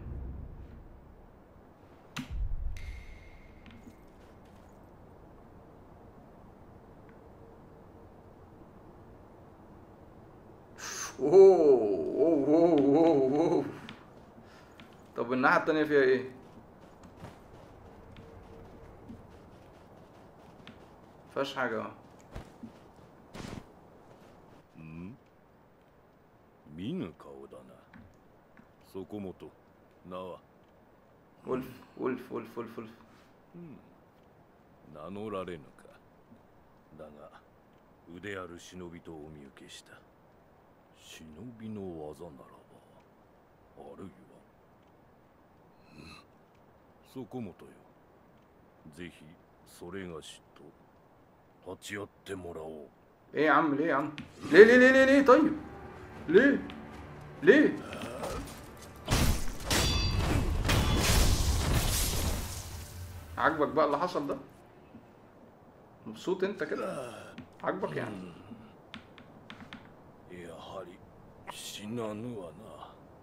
A: اوه اوه اوه اوه اوه طب الناحية التانية فيها ايه؟ مفيهاش حاجة اه
H: ん見ぬ顔だなそこもと名は
A: ولف ولف ولف ولف ولف
H: 名乗られぬかだが腕ある忍びとお見受けした忍びの技ならばあるいは、うん、そこもとよぜひそれがしと立ち会ってもらおう
A: ايه يا عم ليه يا عم؟ ليه ليه ليه ليه ليه طيب؟ ليه؟ ليه؟ عاجبك بقى اللي حصل ده؟ مبسوط انت كده؟ عاجبك يعني؟
H: やはり死なぬわな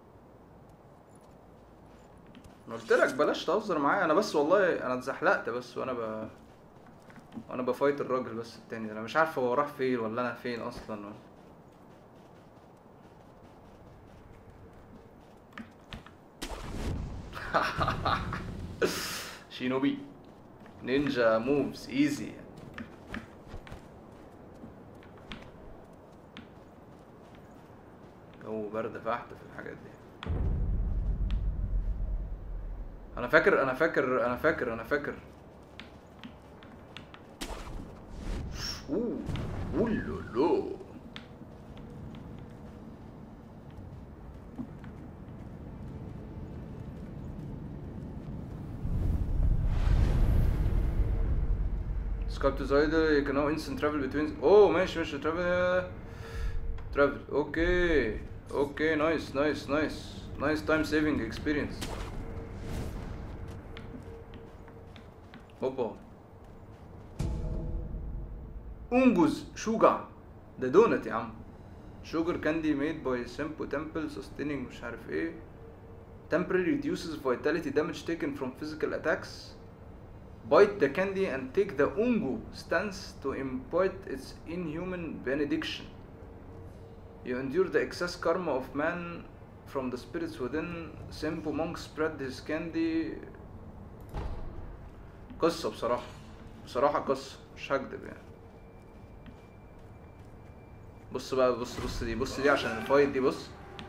A: انا قلت لك بلاش تهزر معايا انا بس والله انا اتزحلقت بس وانا ب وانا بفايت الراجل بس التاني ده. انا مش عارف هو راح فين ولا انا فين اصلا ولا. شينوبي نينجا موفز ايزي جو برد فحت في الحاجات دي انا فاكر انا فاكر انا فاكر انا فاكر اوه أولولو. Skype to Zyder, you can now instant travel between اوه ماشي ماشي travel travel اوكي اوكي نايس نايس نايس نايس تايم سيفنج اكسبيرينس هوبا انجز شوجع ده دونت يا عم sugar candy made by Sempo Temple sustaining مش عارف ايه temporarily reduces vitality damage taken from physical attacks bite the candy and take the ungu stance to impart its inhuman benediction you endure the excess karma of man from the spirits within Sempo monk spread his candy قصة بصراحة بصراحة قصة مش هكدب يعني بص بقى بص بص دي بص دي عشان الفايت دي بص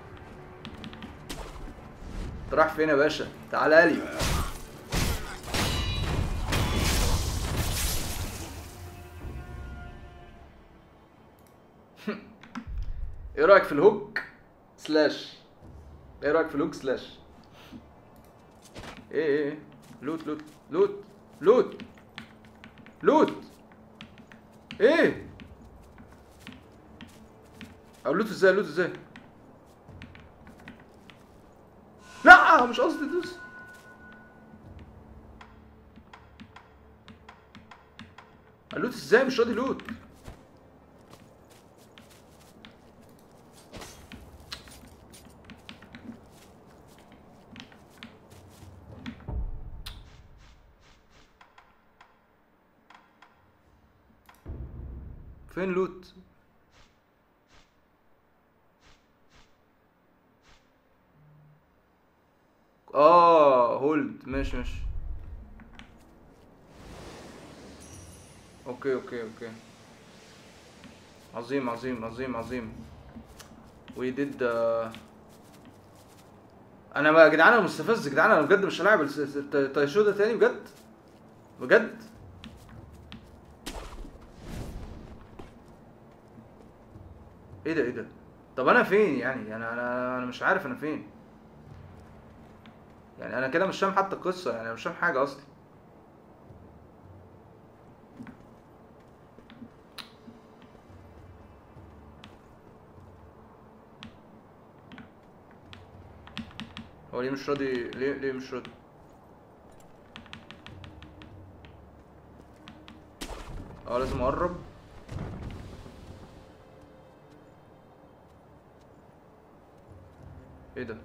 A: انت رايح فين يا باشا تعالى لي ايه رايك في الهوك سلاش ايه رايك في الهوك سلاش ايه ايه ايه لوت لوت لوت لوت لوت ايه او لوت ازاي لوت ازاي لا مش قصدي دوس اللوت ازاي مش راضي لوت فين لوت اه هولد ماشي ماشي اوكي اوكي اوكي عظيم عظيم عظيم عظيم وي ديد انا بقى يا جدعان انا مستفز يا جدعان انا بجد مش هلاعب الس- الس- الت- التايشو ده تاني بجد بجد ايه ده ايه ده طب انا فين يعني انا انا انا مش عارف انا فين يعني انا كده مش فاهم حتى القصه يعني انا مش فاهم حاجه اصلا هو ليه مش راضي ليه ليه مش راضي اه لازم اقرب ايه ده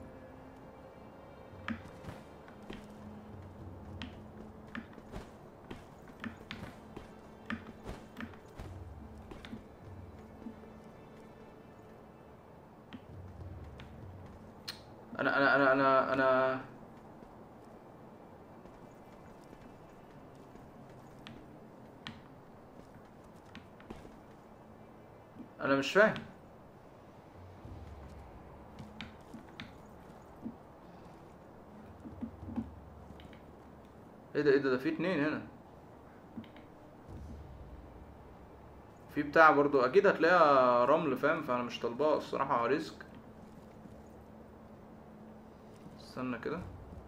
A: انا انا انا انا انا انا مش فاهم ايه ده ايه ده ده في اتنين هنا في بتاع برضو اكيد هتلاقيها رمل فاهم فانا مش طالباه الصراحة ريسك استنى كده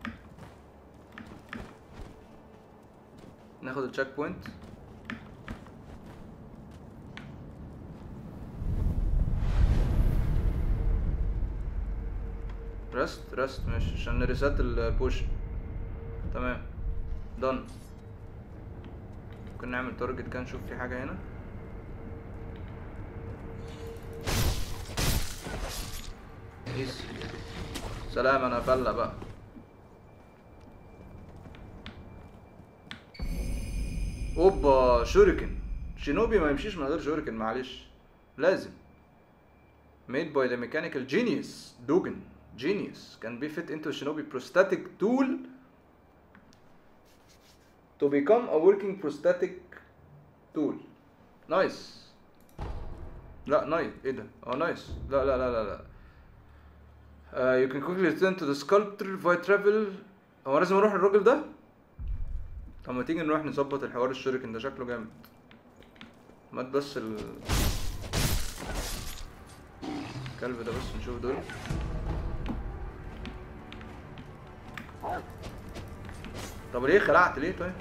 A: ناخد التشيك بوينت رست رست ماشي عشان نريسات البوش تمام دون ممكن نعمل تارجت كده نشوف في حاجة هنا ايزي سلام انا فلة بقى اوبا شوريكن شينوبي ما يمشيش من غير شوريكن معلش لازم made by the mechanical genius دوجن genius can be fit into shinobi prosthetic tool to become a working prosthetic tool نايس لا نايس ايه ده اه نايس لا لا لا لا لا Uh, you can quickly return to the sculptor via travel هو لازم اروح الراجل ده طب ما تيجي نروح نظبط الحوار الشركن ده شكله جامد مات بس ال الكلب ده بس نشوف دول طب ليه خلعت ليه طيب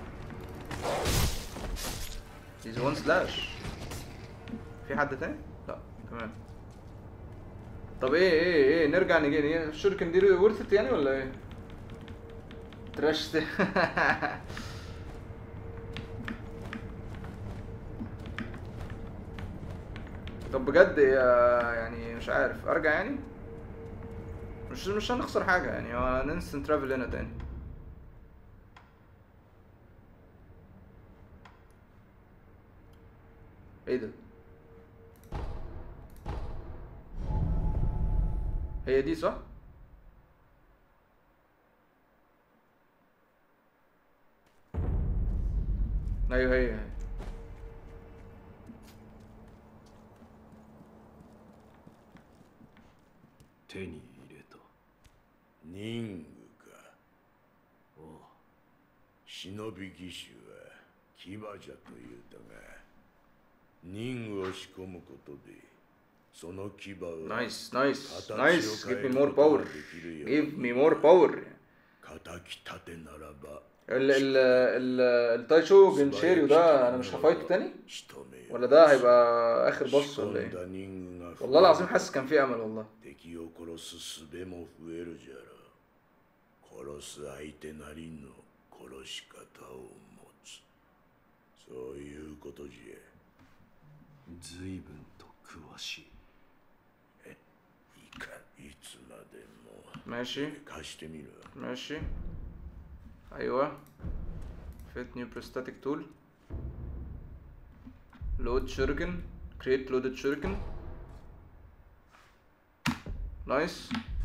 A: He's one slash في حد تاني؟ لا تمام طب ايه ايه ايه نرجع نجي ايه الشركة دي ورثت يعني ولا ايه؟ تراش تاني. طب بجد يا- يعني مش عارف ارجع يعني مش مش هنخسر حاجة يعني هو ننسى ترافل هنا تاني ايه ده هي دي صح ايوه هي هي
H: 手に入れた任具かおう忍び義手は牙じゃと言うたが任具を仕込むことでその牙は
A: نايس نايس
H: 形を
A: نايس
H: 変
A: give
H: え
A: me
H: る
A: more
H: ことが
A: power
H: できるよ
A: give me more power
H: 敵立てならば
A: ال ال ال التايشو جنشيريو ده انا مش هفايته تاني ولا ده هيبقى اخر بص ولا ايه والله العظيم حاسس كان في امل والله
H: 敵を殺す術も増えるじゃろ殺す相手なりの殺し方を持つそういうことじゃ随分と詳しいえいいかいつまでも
A: ماشي
H: 貸してみる
A: ماشي ايوه fit new prosthetic tool load shuriken create loaded shuriken nice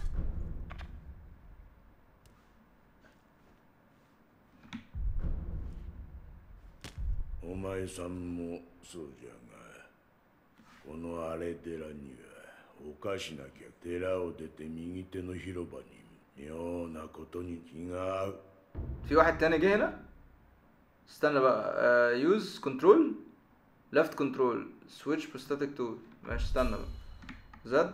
H: お前さんもそうじゃがこの荒れ寺にはおかしなきゃ寺を出て右手の広場に妙なことに気が合う
A: في واحد تاني جه هنا استنى بقى يوز كنترول ليفت كنترول سويتش prosthetic tool ماشي استنى بقى زد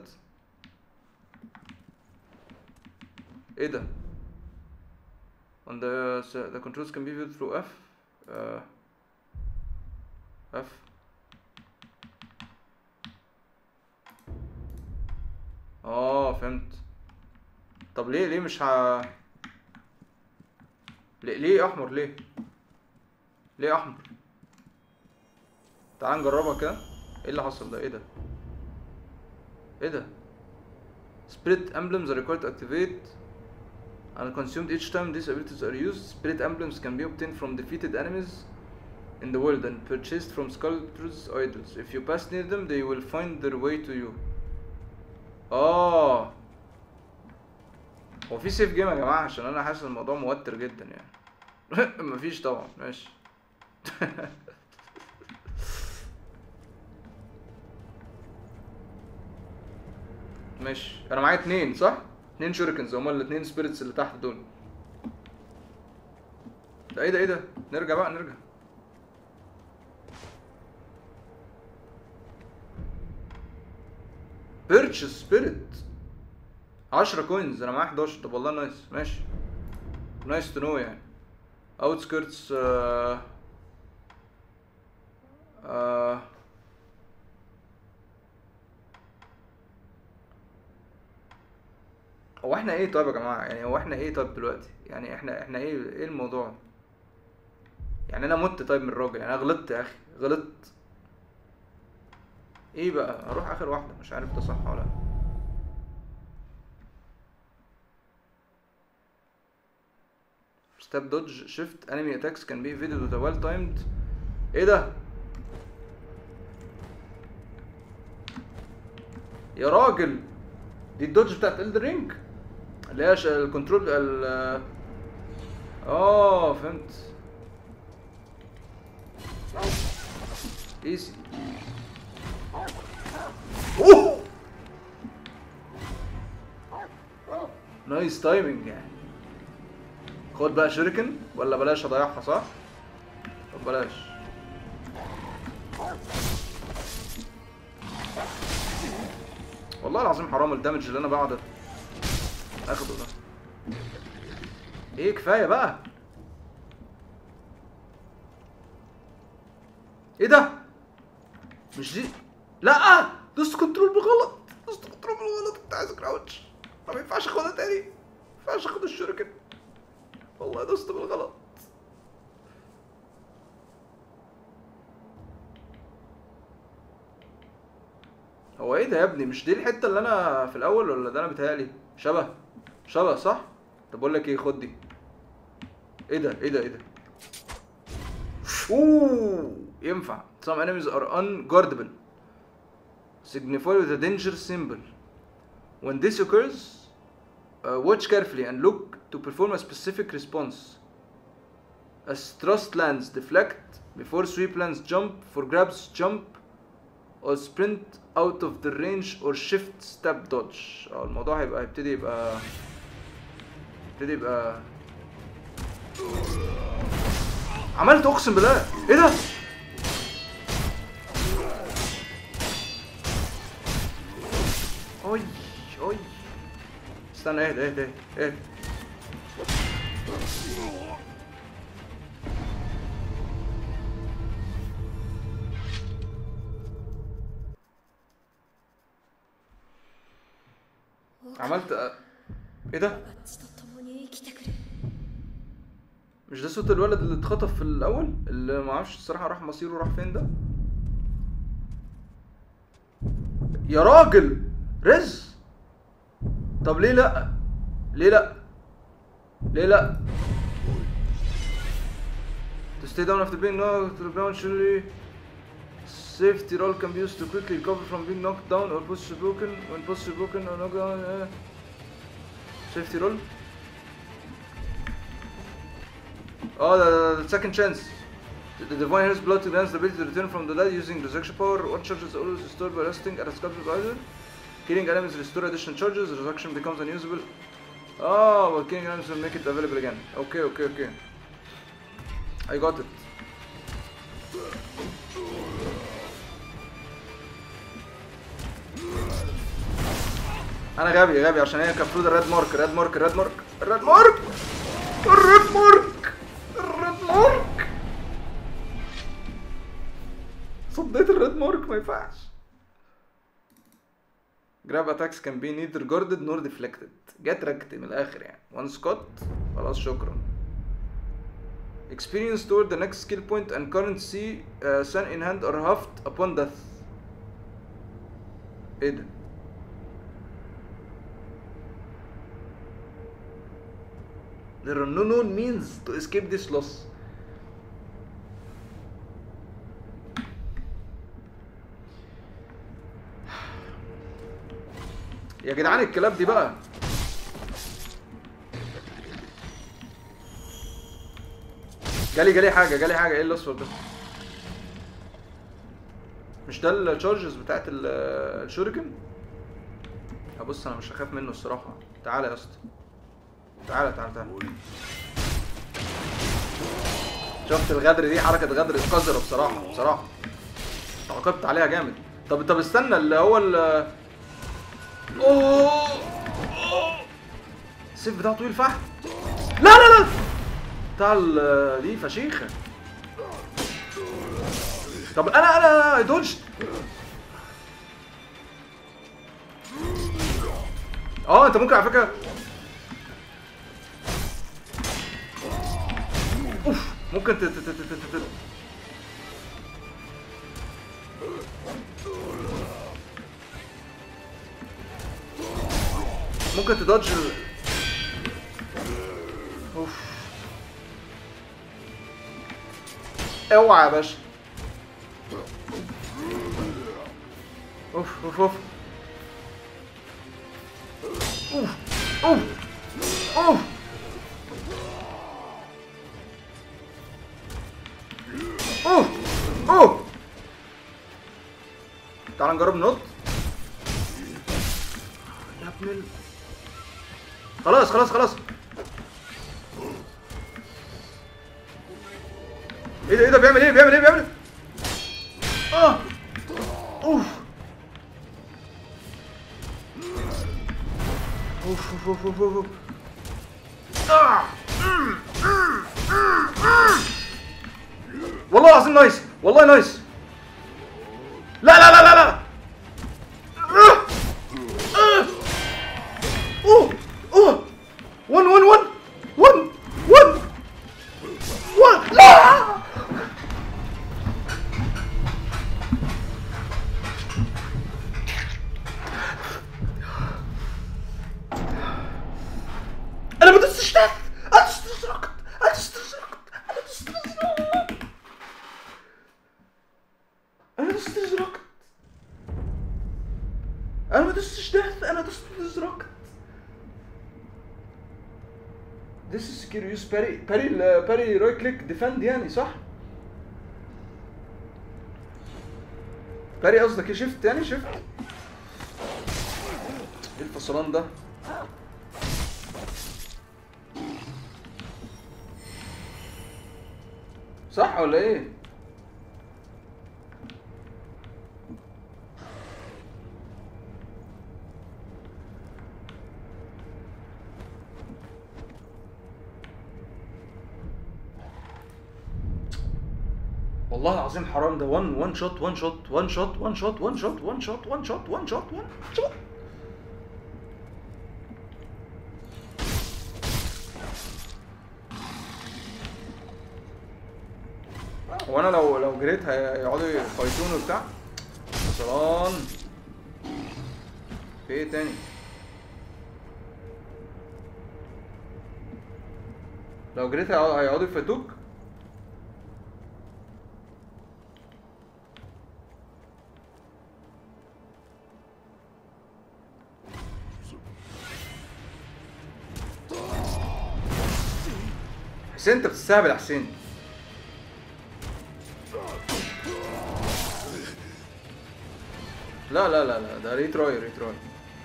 A: ايه ده on the the controls can be viewed through F uh, F اه فهمت طب ليه ليه مش ه ليه ليه احمر ليه ليه احمر تعال نجربها كده ايه اللي حصل ده ايه ده ايه ده spirit emblems are required to activate and consumed each time these abilities are used spirit emblems can be obtained from defeated enemies in the world and purchased from sculptors idols if you pass near them they will find their way to you اه هو في سيف جيم يا جماعه عشان انا حاسس الموضوع موتر جدا يعني مفيش طبعا ماشي ماشي انا معايا اتنين صح اتنين شوريكنز هما الاتنين سبيريتس اللي تحت دول ده ايه ده ايه ده نرجع بقى نرجع بيرتش سبيريت 10 كوينز انا معايا 11 طب والله نايس ماشي نايس تو نو يعني اوتسكيرتس آه آه هو احنا ايه طيب يا جماعه يعني هو احنا ايه طيب دلوقتي يعني احنا احنا ايه ايه الموضوع يعني انا مت طيب من الراجل يعني انا غلطت يا اخي غلطت ايه بقى اروح اخر واحده مش عارف ده صح ولا لا ستاب دوج شيفت انمي اتاكس كان بي فيديو ذا ويل تايمد ايه ده يا راجل دي الدوج بتاعت الدرينج اللي هي ش- الكنترول ال اه فهمت ايزي اوه نايس تايمنج يعني خد بقى شركن ولا بلاش اضيعها صح؟ طب بلاش والله العظيم حرام الدمج اللي انا بقعد اخده ده ايه كفايه بقى ايه ده مش دي لا دوست كنترول بالغلط دوست كنترول بالغلط كنت عايز كراوتش ما ينفعش اخدها تاني ما ينفعش اخد الشركه والله دوست بالغلط هو ايه ده يا ابني مش دي الحته اللي انا في الاول ولا ده انا بيتهيألي شبه شبه صح طب اقول لك ايه خد دي ايه ده ايه ده ايه ده اوه ينفع some enemies are unguardable signify with a danger symbol when this occurs uh, watch carefully and look to perform a specific response as thrust lands deflect before sweep lands jump for grabs jump or sprint out of the range or shift step dodge اه الموضوع هيبقى هيبتدي يبقى هيبتدي يبقى عملت اقسم بالله ايه ده اوي اوي استنى اهدى اهدى اهدى عملت أ- ايه ده
E: 私と共に生きてくれ
A: مش ده صوت الولد اللي اتخطف في الاول اللي ما اعرفش الصراحه راح مصيره راح فين ده يا راجل رز طب ليه لا ليه لا ليه لا to stay down after being knocked to the ground surely safety roll can be used to quickly recover from being knocked down or posture broken when posture broken or knocked down uh, safety roll Oh, the, the, the second chance. The, the divine here's blood to grants the ability to return from the dead using resurrection power. One charge is always restored by resting at a sculpted either. Killing enemies restore additional charges. Resurrection becomes unusable. Oh, but killing enemies will make it available again. Okay, okay, okay. I got it. انا غبي غبي عشان هي كان المفروض الريد مارك الريد مارك الريد مارك الريد مارك الريد مارك الريد مارك صديت الريد مارك ما ينفعش جراب اتاكس كان بي نيذر جاردد نور ديفليكتد جت ركت من الاخر يعني وان سكوت خلاص شكرا experience toward the next skill point and currency uh, sun in hand are halved upon death ايه ده There are no known means to escape this loss. يا جدعان الكلاب دي بقى جالي جالي حاجه جالي حاجه ايه الاصفر ده مش ده التشارجز بتاعت ال- الشوريكن هبص انا مش هخاف منه الصراحه تعالى يا اسطى تعالى تعالى تعالى شفت الغدر دي حركه غدر قذره بصراحه بصراحه عاقبت عليها جامد طب طب استنى اللي هو ال اوه أوه. السيف بتاعه طويل فحم لا لا لا بتاع ال- دي فشيخه طب انا انا انا دوجت اه انت ممكن على فكره اوف ممكن ت- ت- ت- ت- ت- ت- ممكن تدodge ال... اوف اوعى يا باشا اوف اوف اوف اوف اوف اوف اوف اوف تعال نجرب ننط يا ابن ال... خلاص خلاص خلاص ايه ده ايه ده بيعمل ايه بيعمل ايه بيعمل ايه اه اوف اوف اوف اوف اوف اوف اوف آه. أمم، أمم، أمم، أمم. والله العظيم نايس والله نايس لا لا لا لا لا آه. آه. اوه اوه 1 1 1 1 1 1 لا انا ما دوستش تحت انا دوست رقت انا دوست رقت انا دوست رقت انا دوست رقت انا ما دوستش تحت انا دوست رقت This is secure use parry parry ال- parry right click defend يعني صح؟ parry قصدك ايه شيفت يعني شيفت؟ ايه الفصلان ده؟ صح ولا ايه؟ والله العظيم حرام ده 1 1 شوت 1 شوت 1 شوت 1 شوت 1 شوت 1 شوت 1 شوت 1 شوت 1 شوت هو انا لو لو جريت هيقعدوا يفايتون وبتاع فصلان في ايه تاني لو جريت هيقعدوا هيقعدوا يفايتوك حسين انت بتستهبل يا حسين لا لا لا لا ده ريتروي ريتروي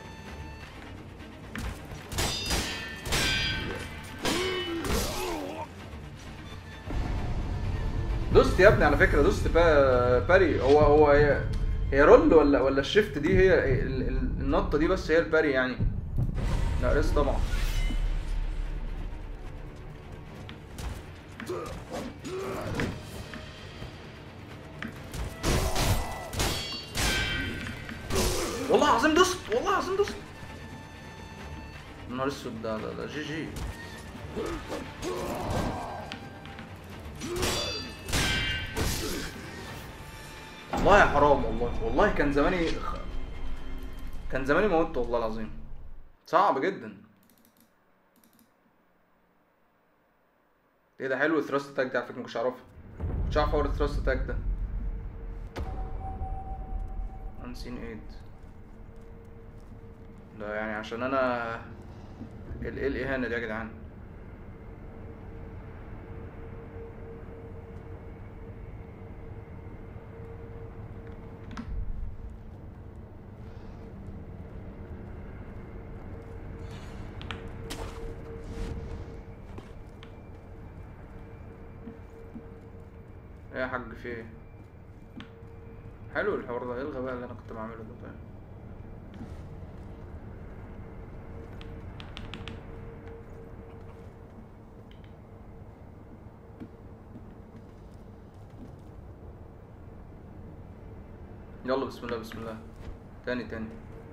A: دوست يا ابني على فكره دوست با- باري هو هو هي هي رول ولا ولا الشيفت دي هي ال- ال- النطه دي بس هي الباري يعني لا ريس طبعا والله العظيم دوست والله العظيم دوست يا نهار اسود ده ده ده جي جي والله حرام والله والله كان زماني كان زماني موت والله العظيم صعب جدا ايه ده حلو الثراست اتاك ده على فكره مكنتش اعرفها مكنتش اعرف حوار الثراست اتاك ده unseen aid ده يعني عشان انا ال ايه الاهانه دي يا جدعان ايه يا حاج في ايه حلو الحوار ده ايه الغباء اللي انا كنت بعمله ده طيب يلا بسم الله بسم الله تاني تاني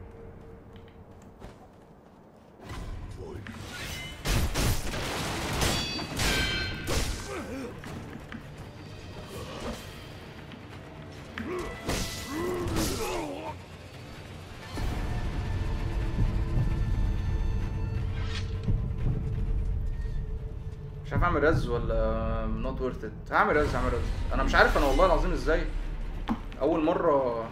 A: مش عارف اعمل رز ولا نوت ورث ات هعمل رز هعمل رز انا مش عارف انا والله العظيم ازاي اول مره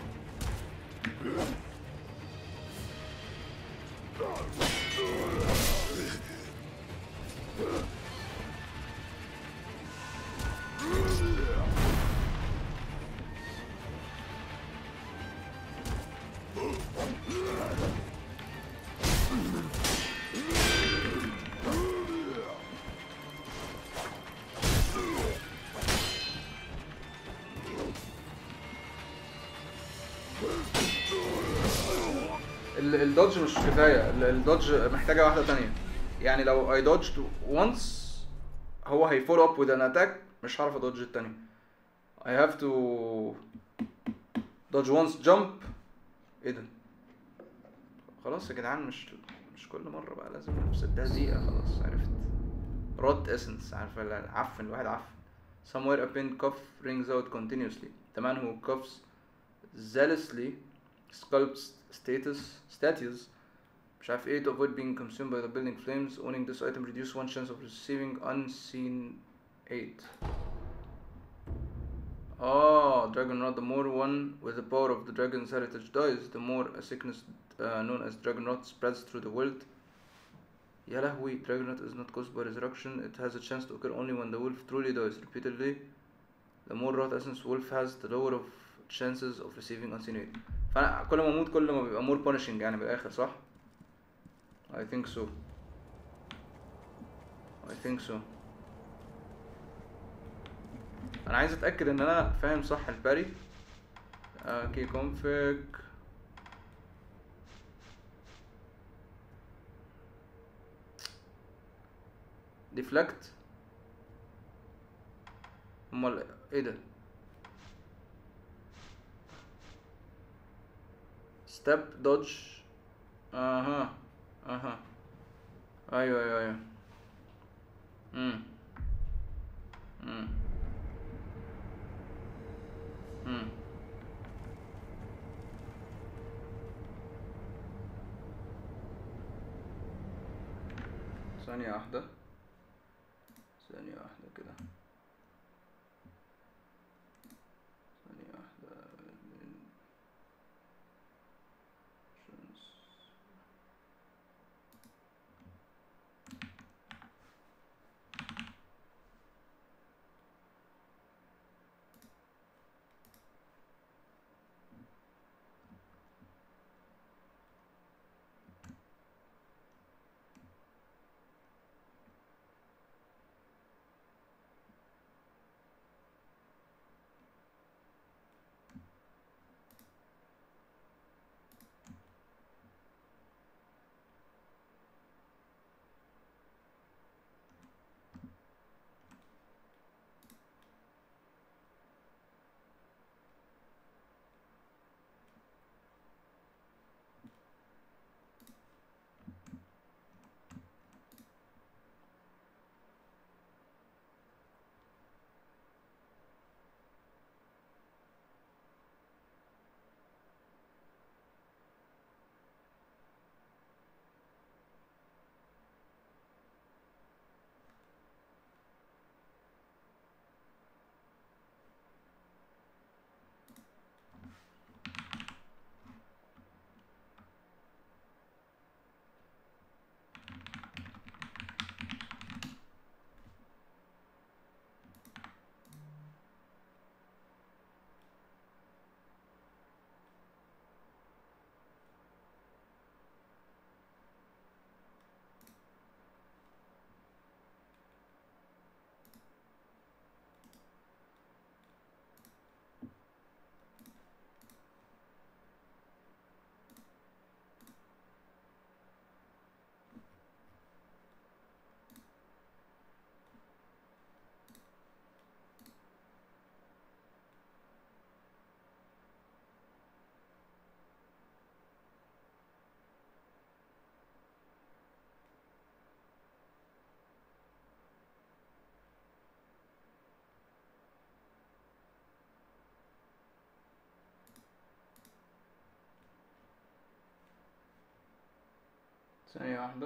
A: ال- الدوج مش كفايه ال- الدوج محتاجه واحده تانية يعني لو اي دوجد وانس هو هيفولو اب وذ ان اتاك مش هعرف ادوج التاني I have to dodge once jump ايه ده خلاص يا جدعان مش مش كل مره بقى لازم نفس ده دقيقه خلاص عرفت روت اسنس عارف ال- عفن الواحد عفن somewhere a pinned cough rings out continuously the man who coughs zealously sculpts status statues مش عارف ايه to avoid being consumed by the building flames owning this item reduce one chance of receiving unseen aid Oh, Dragon Rot. The more one with the power of the dragon's heritage dies, the more a sickness uh, known as Dragon Rot spreads through the world. يا لهوي Dragon Rot is not caused by resurrection. It has a chance to occur only when the wolf truly dies repeatedly. The more rot essence wolf has, the lower of chances of receiving unseen aid. فأنا كل ما أموت كل ما بيبقى more punishing يعني بالآخر صح؟ I think so. I think so. انا عايز اتاكد ان انا فاهم صح الباري كي كونفيج ديفلكت امال ايه ده ستيب دوج اها اها ايوه ايوه ايوه امم امم امم ثانية واحدة ثانية واحدة كده ثانية واحدة ثانية واحدة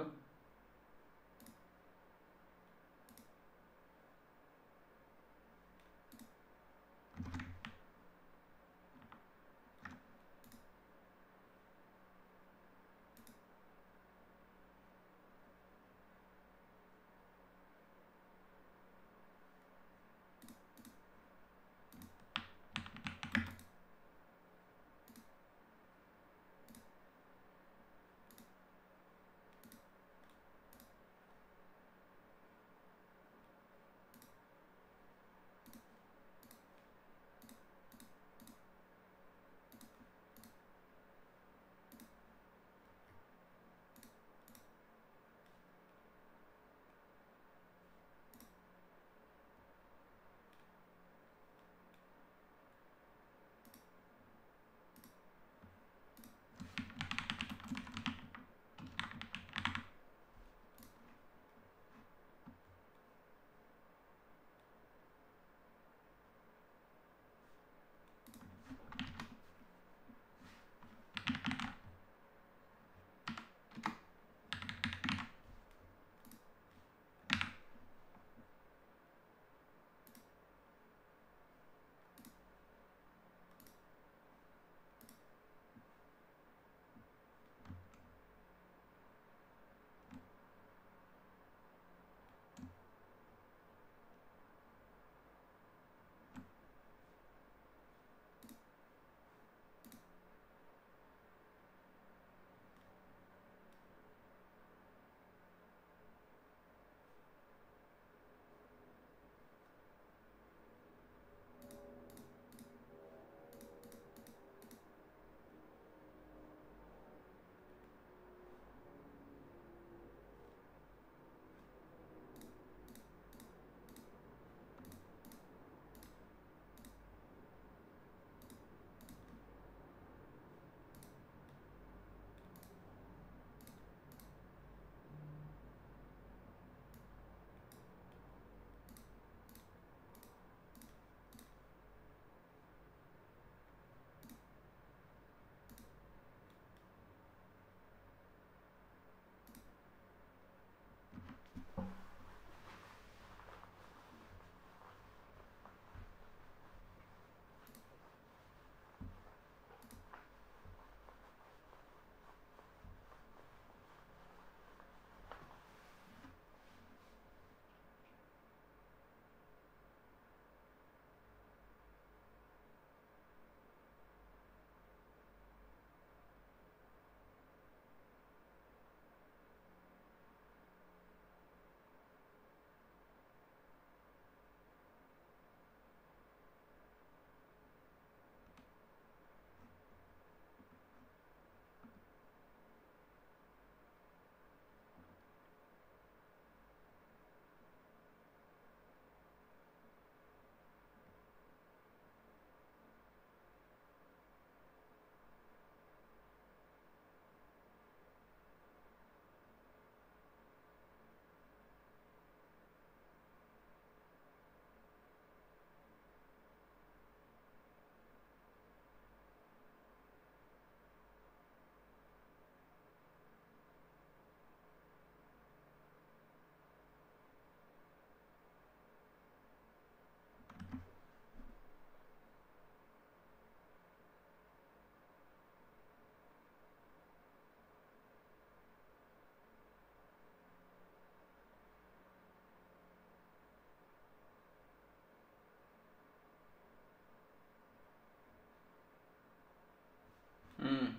A: امم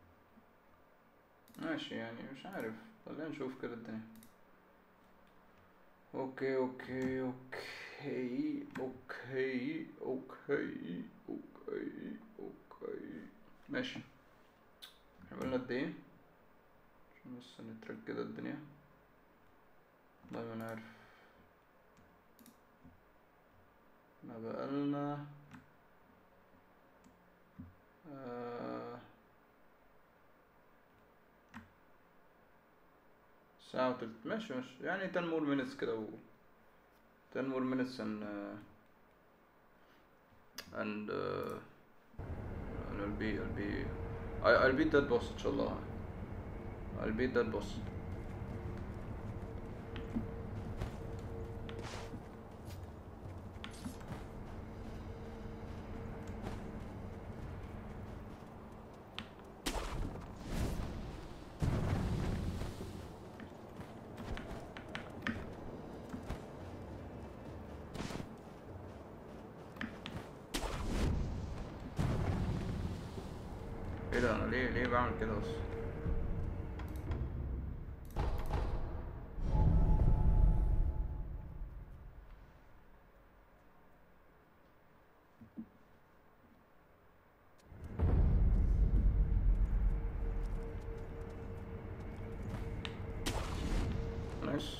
A: ماشي يعني مش عارف خلينا نشوف كده الدنيا اوكي اوكي اوكي اوكي اوكي اوكي اوكي ماشي احنا قلنا قد ايه عشان بس نترك كده الدنيا والله ما انا عارف احنا بقالنا آه ساعة وتلت ماشي ماشي يعني 10 more minutes كده و 10 more minutes and uh, and uh, and I'll be I'll be I, I'll beat that boss إن شاء الله I'll beat that boss ايه ده انا ليه ليه بعمل كده اصلا ماشي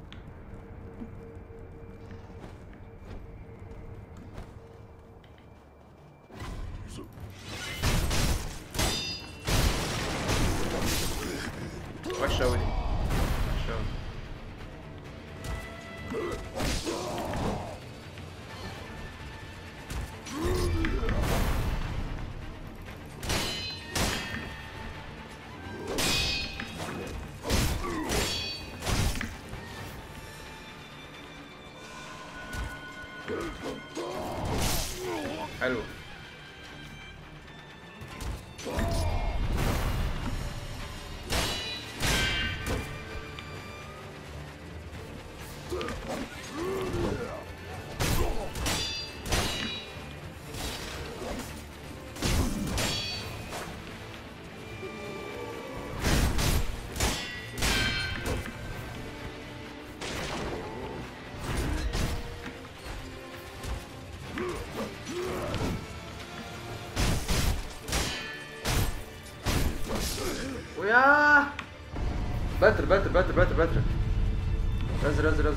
A: وحشة أوي دي وحشة أوي حلو وياه باتر باتر باتر باتر باتر رز رز رز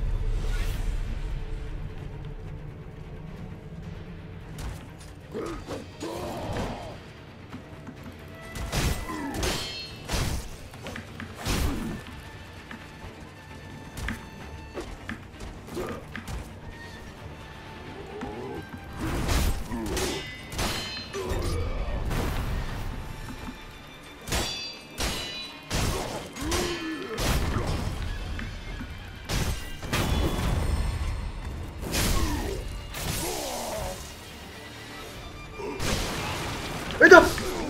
A: ايه ده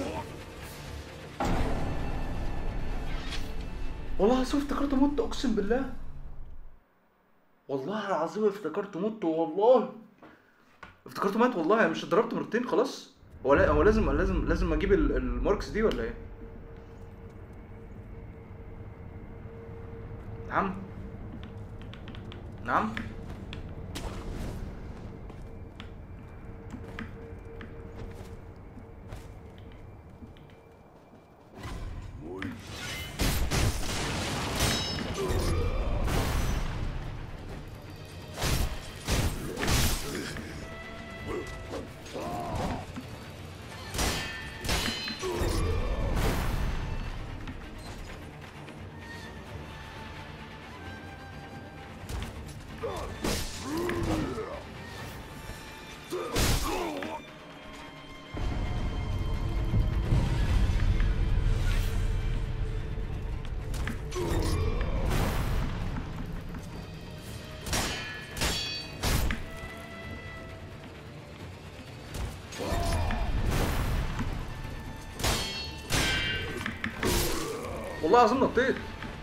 A: والله العظيم افتكرت مت اقسم بالله والله العظيم افتكرت مت والله افتكرته مات والله انا مش اتضربت مرتين خلاص هو لا هو لازم لازم لازم اجيب ال- الماركس دي ولا ايه نعم نعم والله العظيم نطيت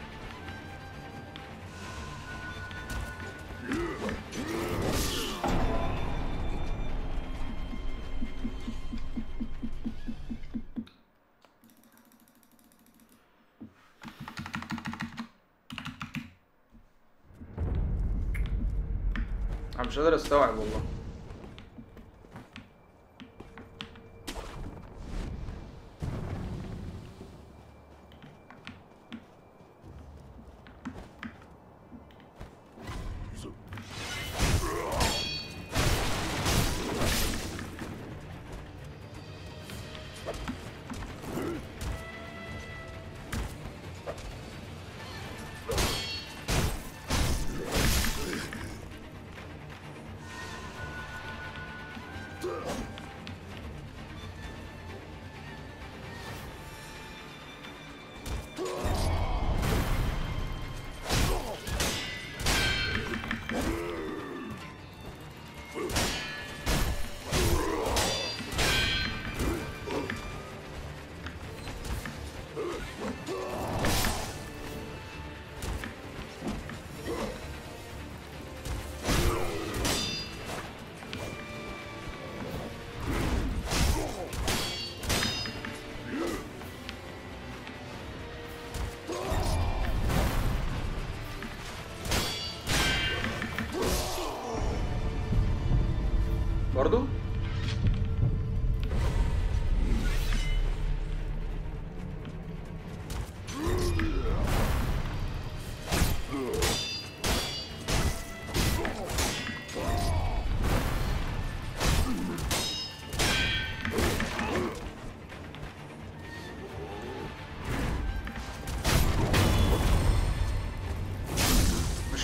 A: انا مش قادر استوعب والله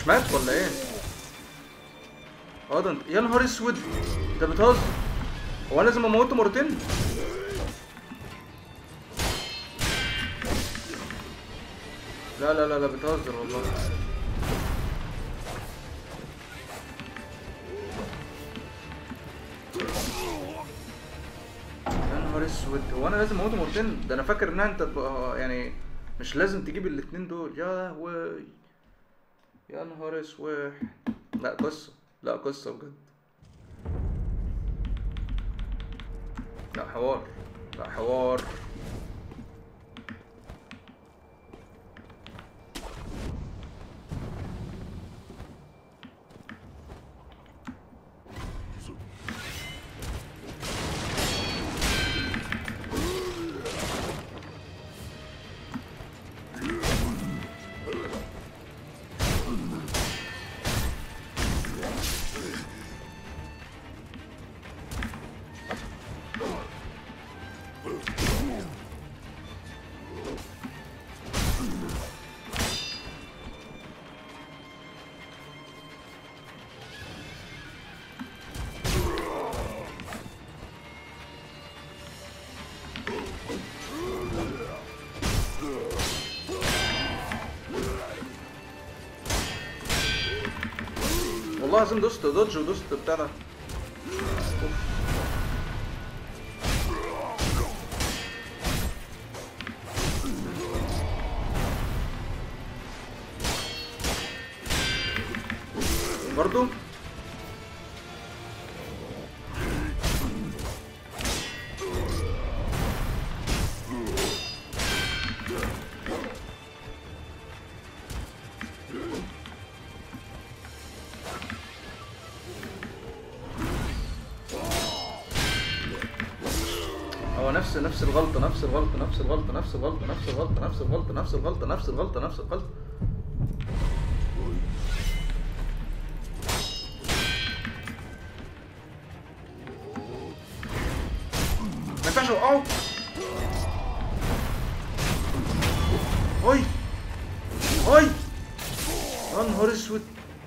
A: مش مات ولا ايه اه ده انت يا نهار اسود انت بتهزر هو انا لازم اموته مرتين لا لا لا لا بتهزر والله يا نهار اسود هو انا لازم اموته مرتين ده انا فاكر انها انت تبقى يعني مش لازم تجيب الاتنين دول يا لهوي يا نهار اسود لا قصة لا قصة بجد لا حوار لا حوار والله العظيم دوست دوج ودوست بتاع ده أوف. برضو هو نفس نفس الغلطة نفس الغلطة نفس الغلطة نفس الغلطة نفس الغلطة نفس الغلطة نفس الغلطة نفس الغلطة نفس الغلطة ما ينفعش اوقعه هاي هاي يا نهار اسود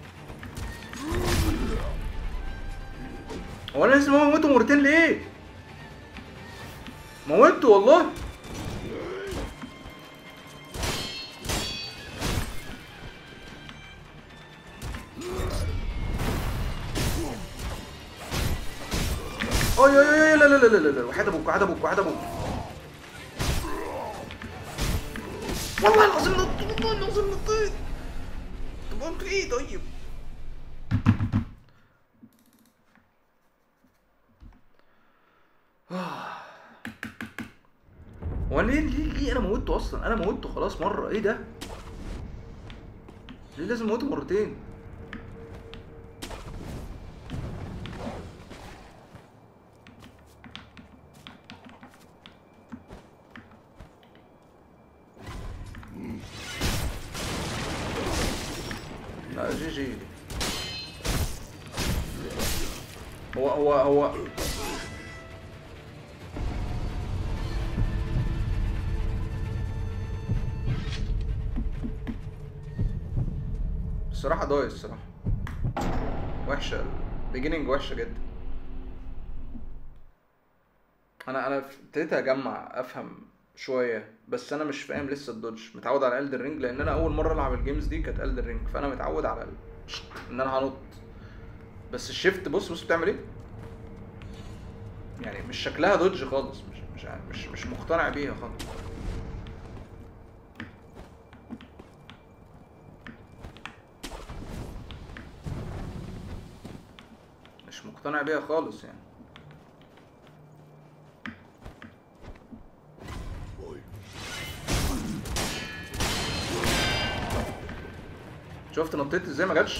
A: هو انا لازم اموته مرتين ليه؟ موته والله اي اي اي لا لا لا لا لا لا وحيد ابوك وحيد ابوك وحيد ابوك والله العظيم نطيت والله العظيم نطيت طب قمت ايه طيب هو ليه ليه ليه انا موتته اصلا انا موتته خلاص مره ايه ده ليه لازم اموته مرتين لا جي جي هو هو هو الصراحة ضايع الصراحة وحشة البيجيننج وحشة جدا انا انا ابتديت اجمع افهم شوية بس انا مش فاهم لسه الدوج متعود على الدر رينج لان انا اول مرة العب الجيمز دي كانت الدر رينج فانا متعود على ال... ان انا هنط بس الشيفت بص بص بتعمل ايه يعني مش شكلها دوج خالص مش مش مش, مش مقتنع بيها خالص مش مقتنع بيها خالص يعني شفت نطيت ازاي ما جاتش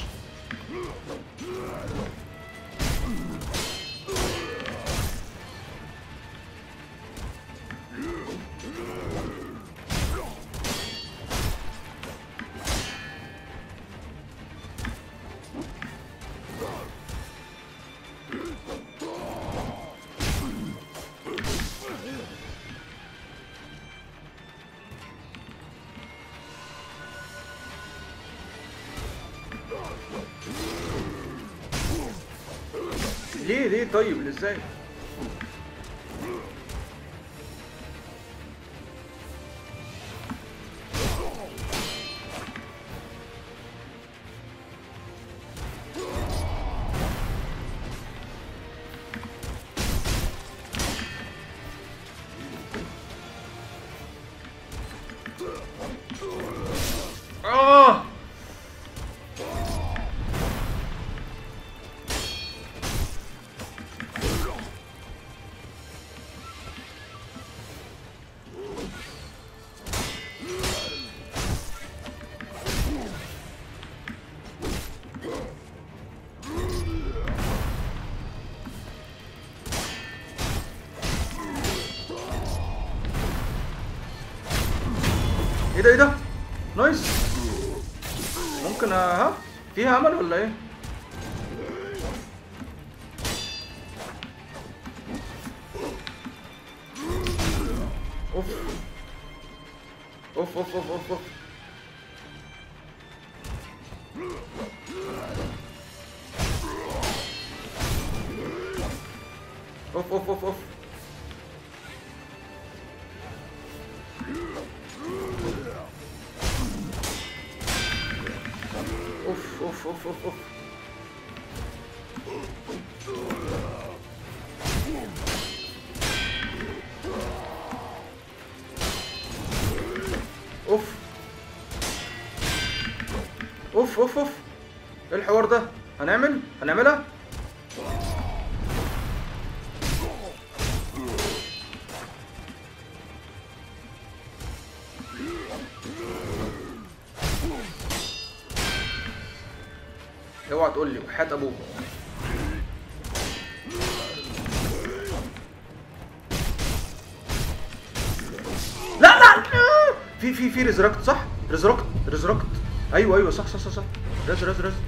A: ليه ليه طيب ازاي اه ايه ده ايه ده نايس ممكن أ- ها فيها امل ولا ايه اوف اوف اوف اوف اوف اوف اوف اوف اوف اوف اوف اوف اوف اوف اوف اوف اوف اوف اوف ايه الحوار ده هنعمل هنعملها اوعى تقول لي وحياة ابوك لا لا لا. في في في ريزركت صح ريزركت ريزركت ايوه ايوه صح صح صح صح رز رز رز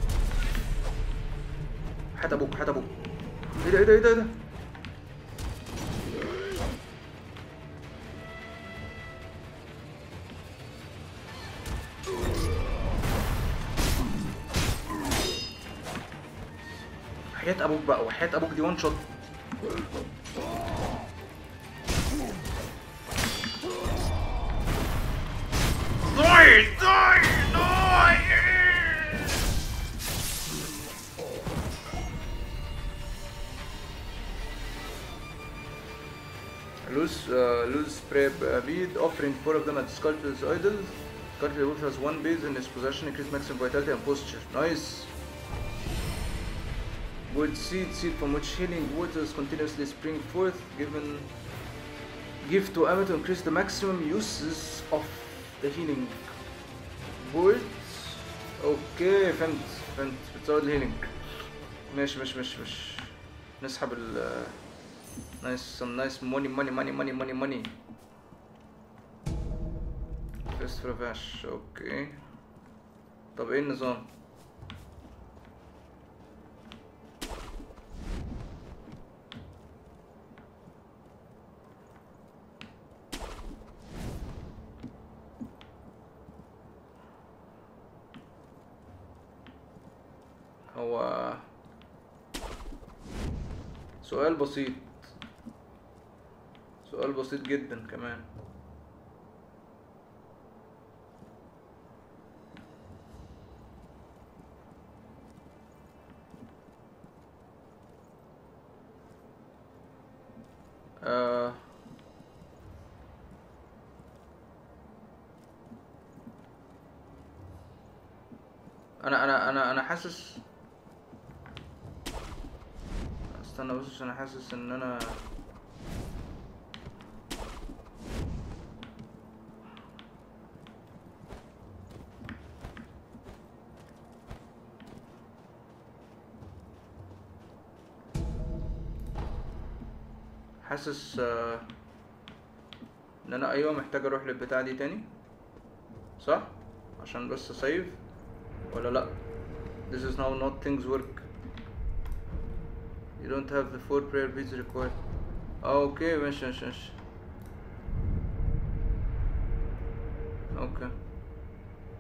A: حياة ابوك حياة ابوك ايه ده ايه ده ايه ده ايه ده وحياة ابوك بقى وحياة ابوك دي وان شوت داي داي داي Lose, uh, lose spray uh, bead, offering four of them at Sculptor's Idol. Sculptor Wolf has one base in his possession, increase maximum vitality and posture. Nice. Wood seed, seed from which healing waters continuously spring forth, given give to Emma to increase the maximum uses of the healing wood. اوكي فهمت فهمت بتزود الهيلينج ماشي ماشي ماشي ماشي نسحب ال نايس some nice money money money money money money فيست فرافاش اوكي طب ايه النظام هو سؤال بسيط سؤال بسيط جدا كمان آه انا انا انا انا حاسس استنى بس عشان حاسس ان انا حاسس آه، ان انا ايوه محتاج اروح للبتاع دي تاني صح عشان بس سيف ولا لا this is now not things work you don't have the four prayer beads required اه اوكي ماشي ماشي ماشي اوكي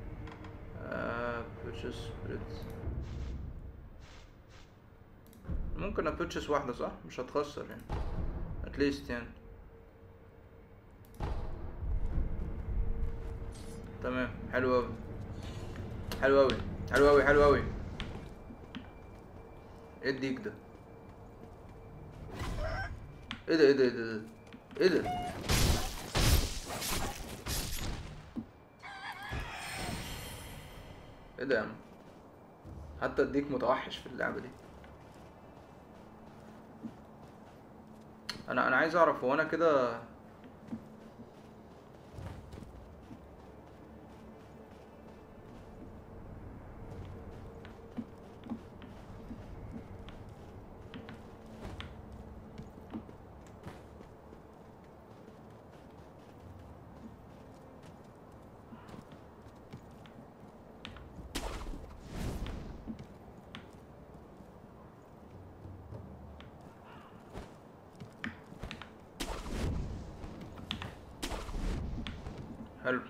A: آه purchase spirits ممكن ابيتشس واحدة صح مش هتخسر يعني اتليست يعني تمام حلو اوي حلو اوي حلو اوي حلو اوي ايه الديك ده ايه ده ايه ده ايه ده ايه ده ايه ده يا عم حتى الديك متوحش في اللعبة دي انا انا عايز اعرف هو انا كده حلو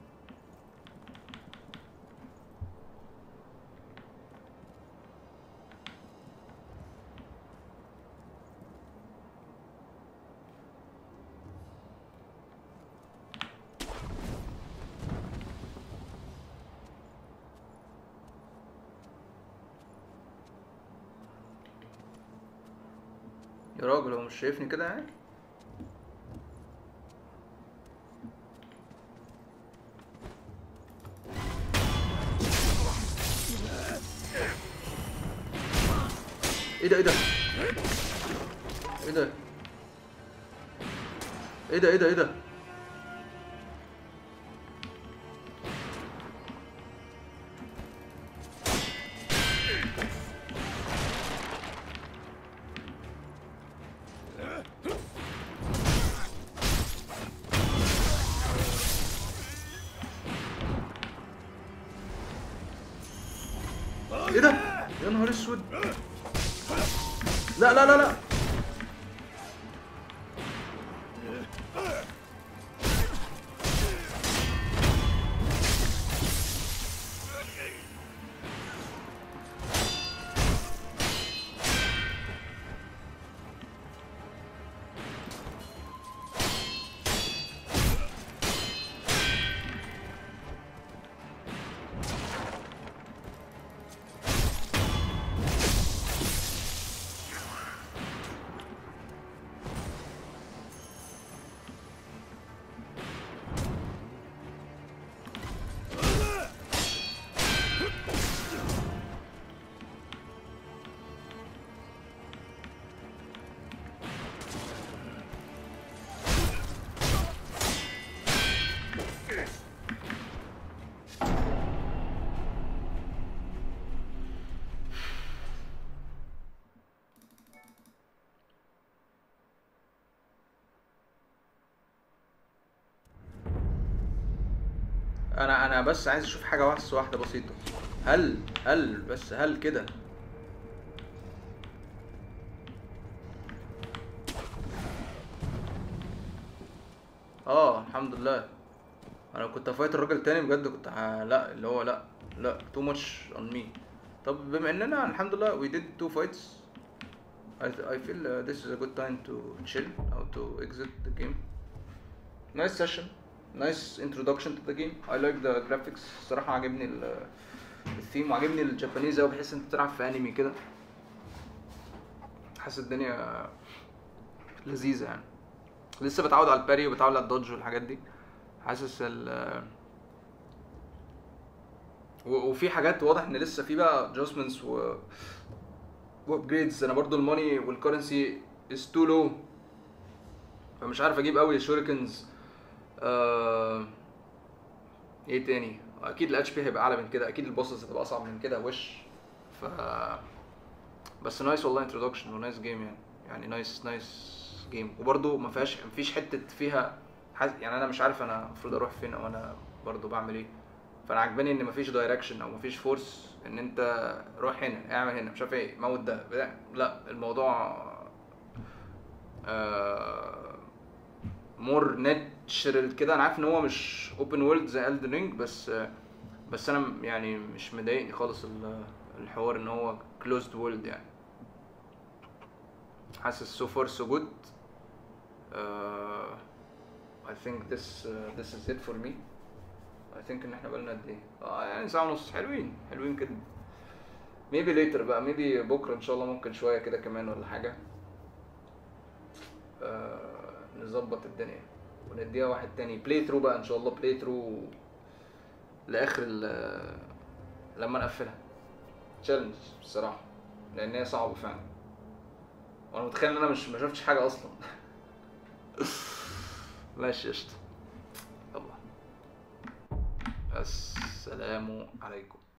A: يا راجل هو مش شايفني كده يعني ايه ده ايه ده ايه ده ايه ده ايه ده ايه ده ايه ده يا نهار اسود لا لا لا لا انا انا بس عايز اشوف حاجه بس واحده بسيطه هل هل بس هل كده اه الحمد لله انا كنت افايت الراجل تاني بجد كنت ه... لا اللي هو لا لا too much on me طب بما اننا الحمد لله we did two fights I, I feel uh, this is a good time to chill or to exit the game nice session nice introduction to the game I like the graphics الصراحة عجبني ال- الثيم وعجبني الجابانيز اوي بحس انت بتلعب في انمي كده حاسس الدنيا لذيذة يعني لسه بتعود على الباري وبتعود على الدodge والحاجات دي حاسس ال و- وفي حاجات واضح ان لسه في بقى adjustments و وابجريدز انا برضو الماني والكرنسي از تو لو فمش عارف اجيب قوي شوريكنز آه... ايه تاني اكيد الاتش بي هيبقى اعلى من كده اكيد البوسز هتبقى اصعب من كده وش ف بس نايس والله انتروداكشن ونايس جيم يعني يعني نايس نايس جيم وبرضو ما فيهاش مفيش حته فيها حز... يعني انا مش عارف انا المفروض اروح فين او انا برضو بعمل ايه فانا عجباني ان مفيش دايركشن او مفيش فورس ان انت روح هنا اعمل هنا مش عارف ايه موت ده بتاع. لا الموضوع مور ناتشرال كده انا عارف ان هو مش اوبن وورلد زي الدن رينج بس آه، بس انا م- يعني مش مضايقني خالص ال- الحوار ان هو كلوزد وورلد يعني حاسس so far so good uh, I think this uh, this is it for me I think ان احنا بقالنا قد ايه اه يعني ساعة ونص حلوين حلوين كده maybe later بقى maybe بكرة ان شاء الله ممكن شوية كده كمان ولا حاجة آه نظبط الدنيا ونديها واحد تاني بلاي ثرو بقى ان شاء الله بلاي ثرو لاخر ال- لما نقفلها تشالنج الصراحة لان هي صعبة فعلا وانا متخيل ان انا مش ما شفتش حاجة اصلا ماشي قشطة يلا السلام عليكم